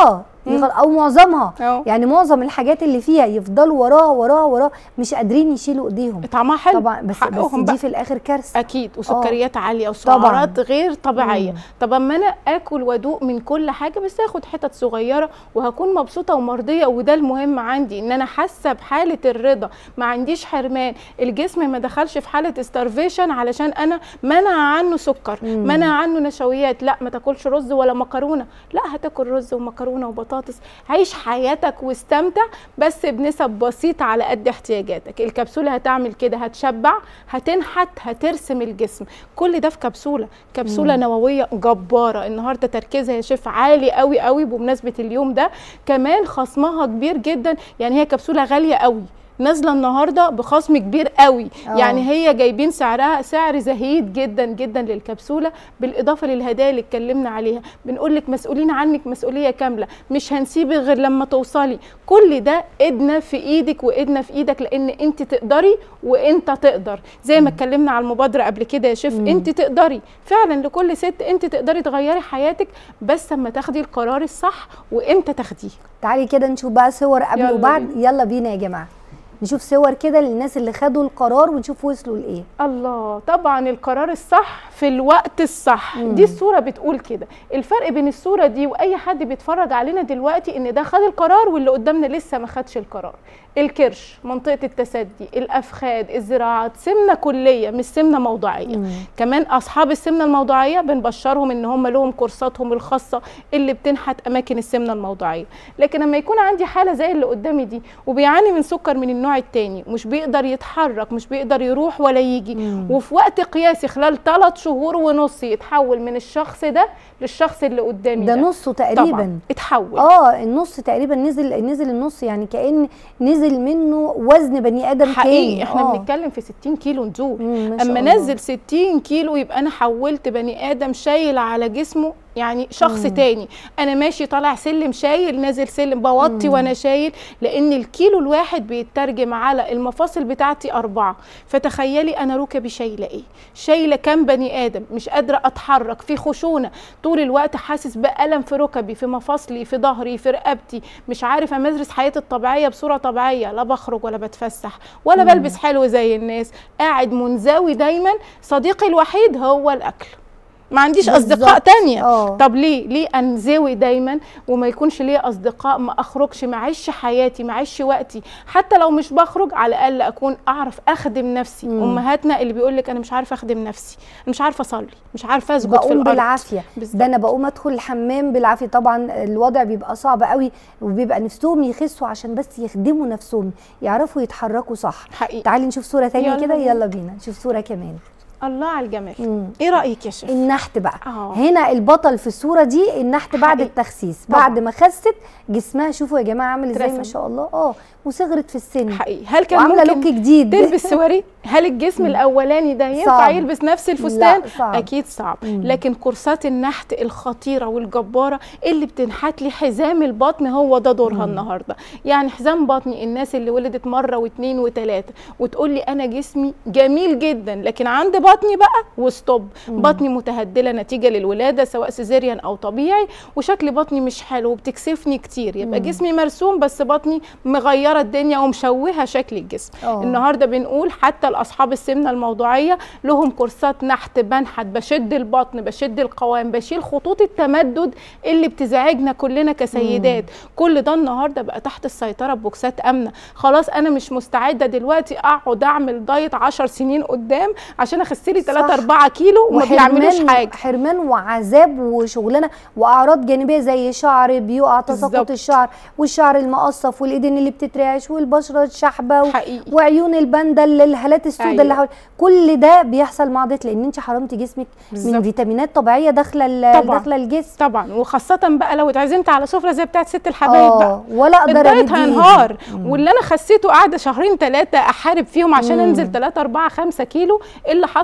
يخل... او معظمها أهو. يعني معظم الحاجات اللي فيها يفضلوا وراها وراها وراها مش قادرين يشيلوا ايديهم طعمها حلو طبعا بس بس حقهم دي بقى. في الاخر كارثه اكيد وسكريات عاليه طبعاً. وسعرات غير طبيعيه مم. طب اما انا اكل وادوق من كل حاجه بس اخد حتت صغيره وهكون مبسوطه ومرضيه وده المهم عندي ان انا حاسه بحاله الرضا ما عنديش حرمان الجسم ما دخلش في حاله استارفيشن علشان انا منع عنه سكر مم. منع عنه نشويات لا ما تاكلش رز ولا مكرونه لا هتاكل رز ومكرونه وبطاطس عيش حياتك واستمتع بس بنسب بسيطه على قد احتياجاتك الكبسوله هتعمل كده هتشبع هتنحت هترسم الجسم كل ده في كبسوله كبسوله نوويه جباره النهارده تركيزها يا شيف عالي قوي قوي بمناسبه اليوم ده كمان خصمها كبير جدا يعني هي كبسوله غاليه قوي نازله النهارده بخصم كبير قوي آه. يعني هي جايبين سعرها سعر زهيد جدا جدا للكبسوله بالاضافه للهدايا اللي اتكلمنا عليها بنقول لك مسؤولين عنك مسؤوليه كامله مش هنسيبك غير لما توصلي كل ده ايدنا في ايدك وايدنا في ايدك لان انت تقدري وانت تقدر زي ما اتكلمنا على المبادره قبل كده يا شيف انت تقدري فعلا لكل ست انت تقدري تغيري حياتك بس اما تاخدي القرار الصح وامتى تاخديه تعالي كده نشوف بقى صور قبل يلا وبعد يلا بينا يا جماعه نشوف صور كده للناس اللي خدوا القرار ونشوف وصلوا لايه الله طبعا القرار الصح في الوقت الصح مم. دي الصوره بتقول كده الفرق بين الصوره دي واي حد بيتفرج علينا دلوقتي ان ده خد القرار واللي قدامنا لسه ما خدش القرار الكرش منطقه التسدي الافخاذ الزراعات سمنه كليه مش سمنه موضعيه مم. كمان اصحاب السمنه الموضعيه بنبشرهم ان هم لهم كورساتهم الخاصه اللي بتنحت اماكن السمنه الموضعيه لكن لما يكون عندي حاله زي اللي قدامي دي وبيعاني من سكر من النوع التاني ومش بيقدر يتحرك مش بيقدر يروح ولا يجي مم. وفي وقت قياسي خلال ثلاث شهور ونص يتحول من الشخص ده للشخص اللي قدامي ده ده نصه طبعا تقريبا اتحول اه النص تقريبا نزل نزل النص يعني كأن نزل منه وزن بني ادم حقيقي تاني احنا آه. بنتكلم في 60 كيلو نزول مم، ما شاء اما الله. نزل 60 كيلو يبقى انا حولت بني ادم شايل على جسمه يعني شخص تاني انا ماشي طالع سلم شايل نازل سلم بوطي وانا شايل لان الكيلو الواحد بيترجم على المفاصل بتاعتي اربعه فتخيلي انا ركبي شايله ايه شايله كام بني ادم مش قادره اتحرك في خشونه طول الوقت حاسس بالم في ركبي في مفاصلي في ظهري في رقبتي مش عارف امارس حياتي الطبيعيه بصوره طبيعيه لا بخرج ولا بتفسح ولا بلبس حلو زي الناس قاعد منزوي دايما صديقي الوحيد هو الاكل ما عنديش اصدقاء بالظبط. تانية آه. طب ليه ليه انزوي دايما وما يكونش ليا اصدقاء ما اخرجش ما اعيش حياتي ما اعيش وقتي حتى لو مش بخرج على الاقل اكون اعرف اخدم نفسي مم. امهاتنا اللي بيقول لك انا مش عارفه اخدم نفسي انا مش عارفه اصلي مش عارفه اسجد في بقوم الارض بالعافيه بالظبط. ده انا بقوم ادخل الحمام بالعافيه طبعا الوضع بيبقى صعب قوي وبيبقى نفسهم يخسوا عشان بس يخدموا نفسهم يعرفوا يتحركوا صح حقيقي تعالي نشوف صوره تانية يلا كده بينا. يلا بينا نشوف صوره كمان الله على الجمال مم. ايه رايك يا شيخ النحت بقى آه. هنا البطل في الصوره دي النحت بعد حقيقي. التخسيس طبعاً. بعد ما خست جسمها شوفوا يا جماعه عامل ازاي ما اترسم. شاء الله اه وصغرت في السن حقيقي هل كان وعامله لوك ممكن جديد تلبس سواري هل الجسم الاولاني ده ينفع صعب. يلبس نفس الفستان لا، صعب. اكيد صعب مم. لكن كورسات النحت الخطيره والجباره اللي بتنحت لي حزام البطن هو ده دورها النهارده يعني حزام بطني الناس اللي ولدت مره واثنين وثلاثه وتقول لي انا جسمي جميل جدا لكن عند بطني بقى وستوب بطني متهدله نتيجه للولاده سواء سيزيريان او طبيعي وشكل بطني مش حلو وبتكسفني كتير يبقى جسمي مرسوم بس بطني مغيره الدنيا ومشوهه شكل الجسم آه. النهارده بنقول حتى لاصحاب السمنه الموضوعيه لهم كورسات نحت بنحت بشد البطن بشد القوام بشيل خطوط التمدد اللي بتزعجنا كلنا كسيدات كل ده النهارده بقى تحت السيطره ببوكسات امنه خلاص انا مش مستعده دلوقتي اقعد اعمل دايت 10 سنين قدام عشان اخس لي 3 صح. 4 كيلو وما بيعملوش حاجه حرمان وعذاب وشغلانه واعراض جانبيه زي شعر بيقع تساقط بالظبط. الشعر والشعر المقصف والايدين اللي بتترعش والبشره الشحبه و... حقيقي. وعيون الباندا اللي- الهالات السوداء أيوة. اللي حول كل ده بيحصل مع ضيق لان انت حرمتي جسمك من بالظبط. فيتامينات طبيعيه داخله ال- طبعاً. داخله الجسم طبعا وخاصه بقى لو اتعزمت على سفره زي بتاعت ست الحبايب بقى اه ولا اقدر الدايت أمد إيدي. هينهار واللي انا خسيته قاعده شهرين ثلاثه احارب فيهم عشان انزل 3 4 5 كيلو إيه اللي حصل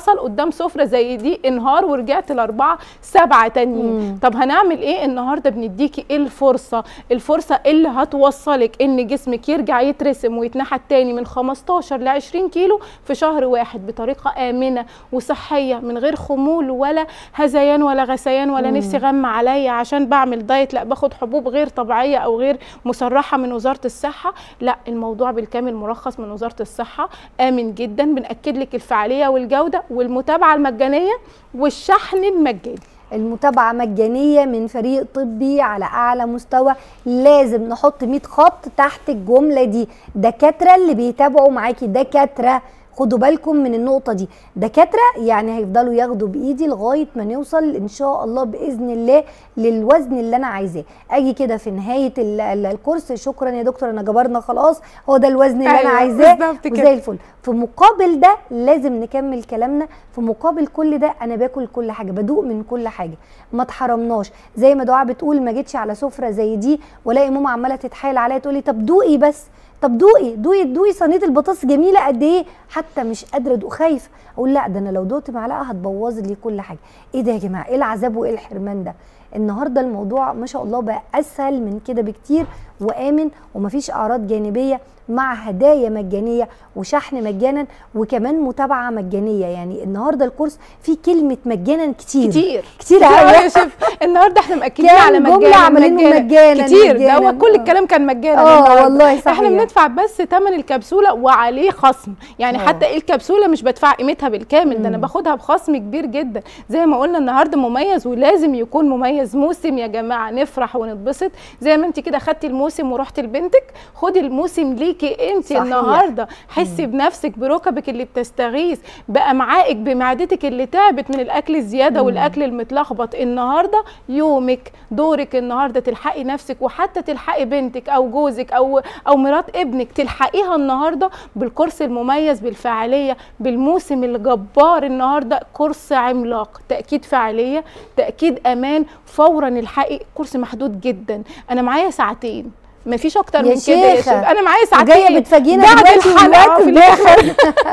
حصل قدام سفره زي دي انهار ورجعت لاربعه سبعه تانيين طب هنعمل ايه النهارده بنديكي ايه الفرصه الفرصه اللي هتوصلك ان جسمك يرجع يترسم ويتنحت تاني من 15 ل 20 كيلو في شهر واحد بطريقه امنه وصحيه من غير خمول ولا هذيان ولا غثيان ولا نفسي غم عليا عشان بعمل دايت لا باخد حبوب غير طبيعيه او غير مصرحه من وزاره الصحه لا الموضوع بالكامل مرخص من وزاره الصحه امن جدا بناكد لك الفعاليه والجوده والمتابعه المجانيه والشحن المجاني المتابعة مجانية من فريق طبي على أعلى مستوى لازم نحط 100 خط تحت الجملة دي دكاترة اللي بيتابعوا معاكي دكاترة خدوا بالكم من النقطة دي دكاترة يعني هيفضلوا ياخدوا بإيدي لغاية ما نوصل إن شاء الله بإذن الله للوزن اللي أنا عايزاه أجي كده في نهاية ال- ال- الكورس شكرا يا دكتور أنا جبرنا خلاص هو ده الوزن اللي أنا أيوة، عايزاه بالظبط كده. وزي الفل في مقابل ده لازم نكمل كلامنا في مقابل كل ده انا باكل كل حاجه بدوق من كل حاجه ما اتحرمناش زي ما دعاء بتقول ما جيتش على سفره زي دي والاقي ماما عماله تتحايل عليا تقول لي طب دوقي بس طب دوقي دوقي دوقي صينيه البطاطس جميله قد ايه حتى مش قادره ادوق خايف اقول لا ده انا لو دقت معلقه هتبوظ لي كل حاجه ايه ده يا جماعه ايه العذاب وايه الحرمان ده النهارده الموضوع ما شاء الله بقى اسهل من كده بكتير وامن ومفيش اعراض جانبيه مع هدايا مجانيه وشحن مجانا وكمان متابعه مجانيه يعني النهارده الكورس فيه كلمه مجانا كتير كتير كتير أوي قوي يا شيف النهارده احنا مأكدين كام على جملة مجانا عاملينه مجانا، كتير مجانا. ده هو كل الكلام كان مجانا آه، النهاردة. والله صحيح. احنا بندفع بس ثمن الكبسوله وعليه خصم يعني آه. حتى الكبسوله مش بدفع قيمتها بالكامل ده انا باخدها بخصم كبير جدا زي ما قلنا النهارده مميز ولازم يكون مميز موسم يا جماعه نفرح ونتبسط زي ما انت كده خدتي الموسم ورحتي لبنتك خدي الموسم ليكي انت صحيح. النهارده حسي بنفسك بركبك اللي بتستغيث بامعائك بمعدتك اللي تعبت من الاكل الزياده والاكل المتلخبط النهارده يومك دورك النهارده تلحقي نفسك وحتى تلحقي بنتك او جوزك او او مرات ابنك تلحقيها النهارده بالكورس المميز بالفعاليه بالموسم الجبار النهارده كورس عملاق تاكيد فعاليه تاكيد امان فورا الحقي كورس محدود جدا انا معايا ساعتين مفيش اكتر يا من كده يا شيخة. شيخ انا معايا ساعتين جايه بتفاجئنا بعد دلوقتي الحلقه والوقت في الاخر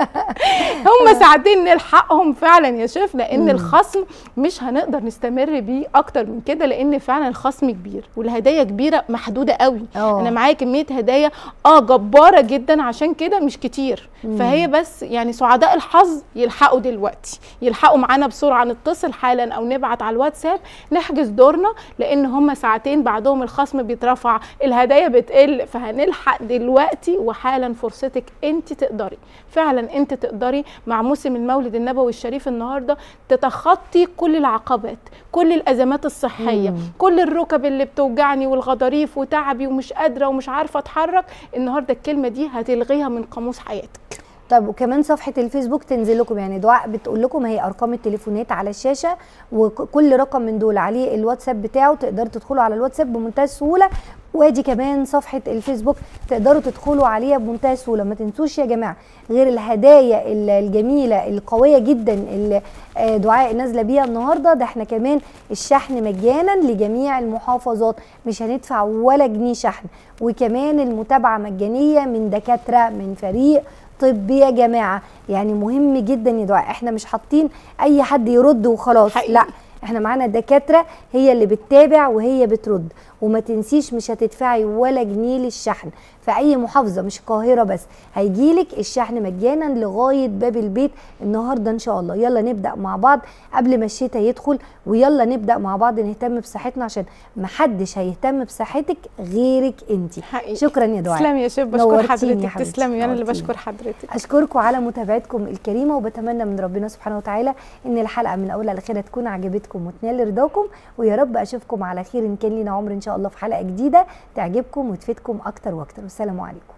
هم ساعتين نلحقهم فعلا يا شيف لان الخصم مش هنقدر نستمر بيه اكتر من كده لان فعلا الخصم كبير والهدايا كبيره محدوده قوي آه. انا معايا كميه هدايا اه جباره جدا عشان كده مش كتير فهي بس يعني سعداء الحظ يلحقوا دلوقتي يلحقوا معانا بسرعه نتصل حالا او نبعت على الواتساب نحجز دورنا لان هم ساعتين بعدهم الخصم بيترفع الهدايا بتقل فهنلحق دلوقتي وحالا فرصتك انت تقدري فعلا انت تقدري مع موسم المولد النبوي الشريف النهارده تتخطي كل العقبات كل الازمات الصحيه مم. كل الركب اللي بتوجعني والغضاريف وتعبي ومش قادره ومش عارفه اتحرك النهارده الكلمه دي هتلغيها من قاموس حياتك طب وكمان صفحة الفيسبوك تنزل لكم يعني دعاء بتقول لكم هي أرقام التليفونات على الشاشة وكل رقم من دول عليه الواتساب بتاعه تقدروا تدخلوا على الواتساب بمنتهى السهولة وادي كمان صفحة الفيسبوك تقدروا تدخلوا عليها بمنتهى السهولة ما تنسوش يا جماعة غير الهدايا ال- الجميلة القوية جدا اللي آه، دعاء نازلة بيها النهاردة ده احنا كمان الشحن مجانا لجميع المحافظات مش هندفع ولا جنيه شحن وكمان المتابعة مجانية من دكاترة من فريق طبي يا جماعه يعني مهم جدا يا دعاء احنا مش حاطين اي حد يرد وخلاص حقيقي. لا احنا معانا دكاتره هي اللي بتتابع وهي بترد وما تنسيش مش هتدفعي ولا جنيه للشحن في اي محافظه مش القاهره بس هيجيلك الشحن مجانا لغايه باب البيت النهارده ان شاء الله يلا نبدا مع بعض قبل ما الشتاء يدخل ويلا نبدا مع بعض نهتم بصحتنا عشان محدش هيهتم بصحتك غيرك انت حقيقي شكرا يا دعاء تسلمي يا شيف بشكر نورتيني يا حضرتك حبيبتي، تسلمي انا اللي نورتيني. بشكر حضرتك اشكركم على متابعتكم الكريمه وبتمنى من ربنا سبحانه وتعالى ان الحلقه من اولها لاخرها تكون عجبتكم وتنال رضاكم ويا رب اشوفكم على خير ان كان لينا عمر ان شاء الله في حلقه جديده تعجبكم وتفيدكم اكتر واكتر والسلام عليكم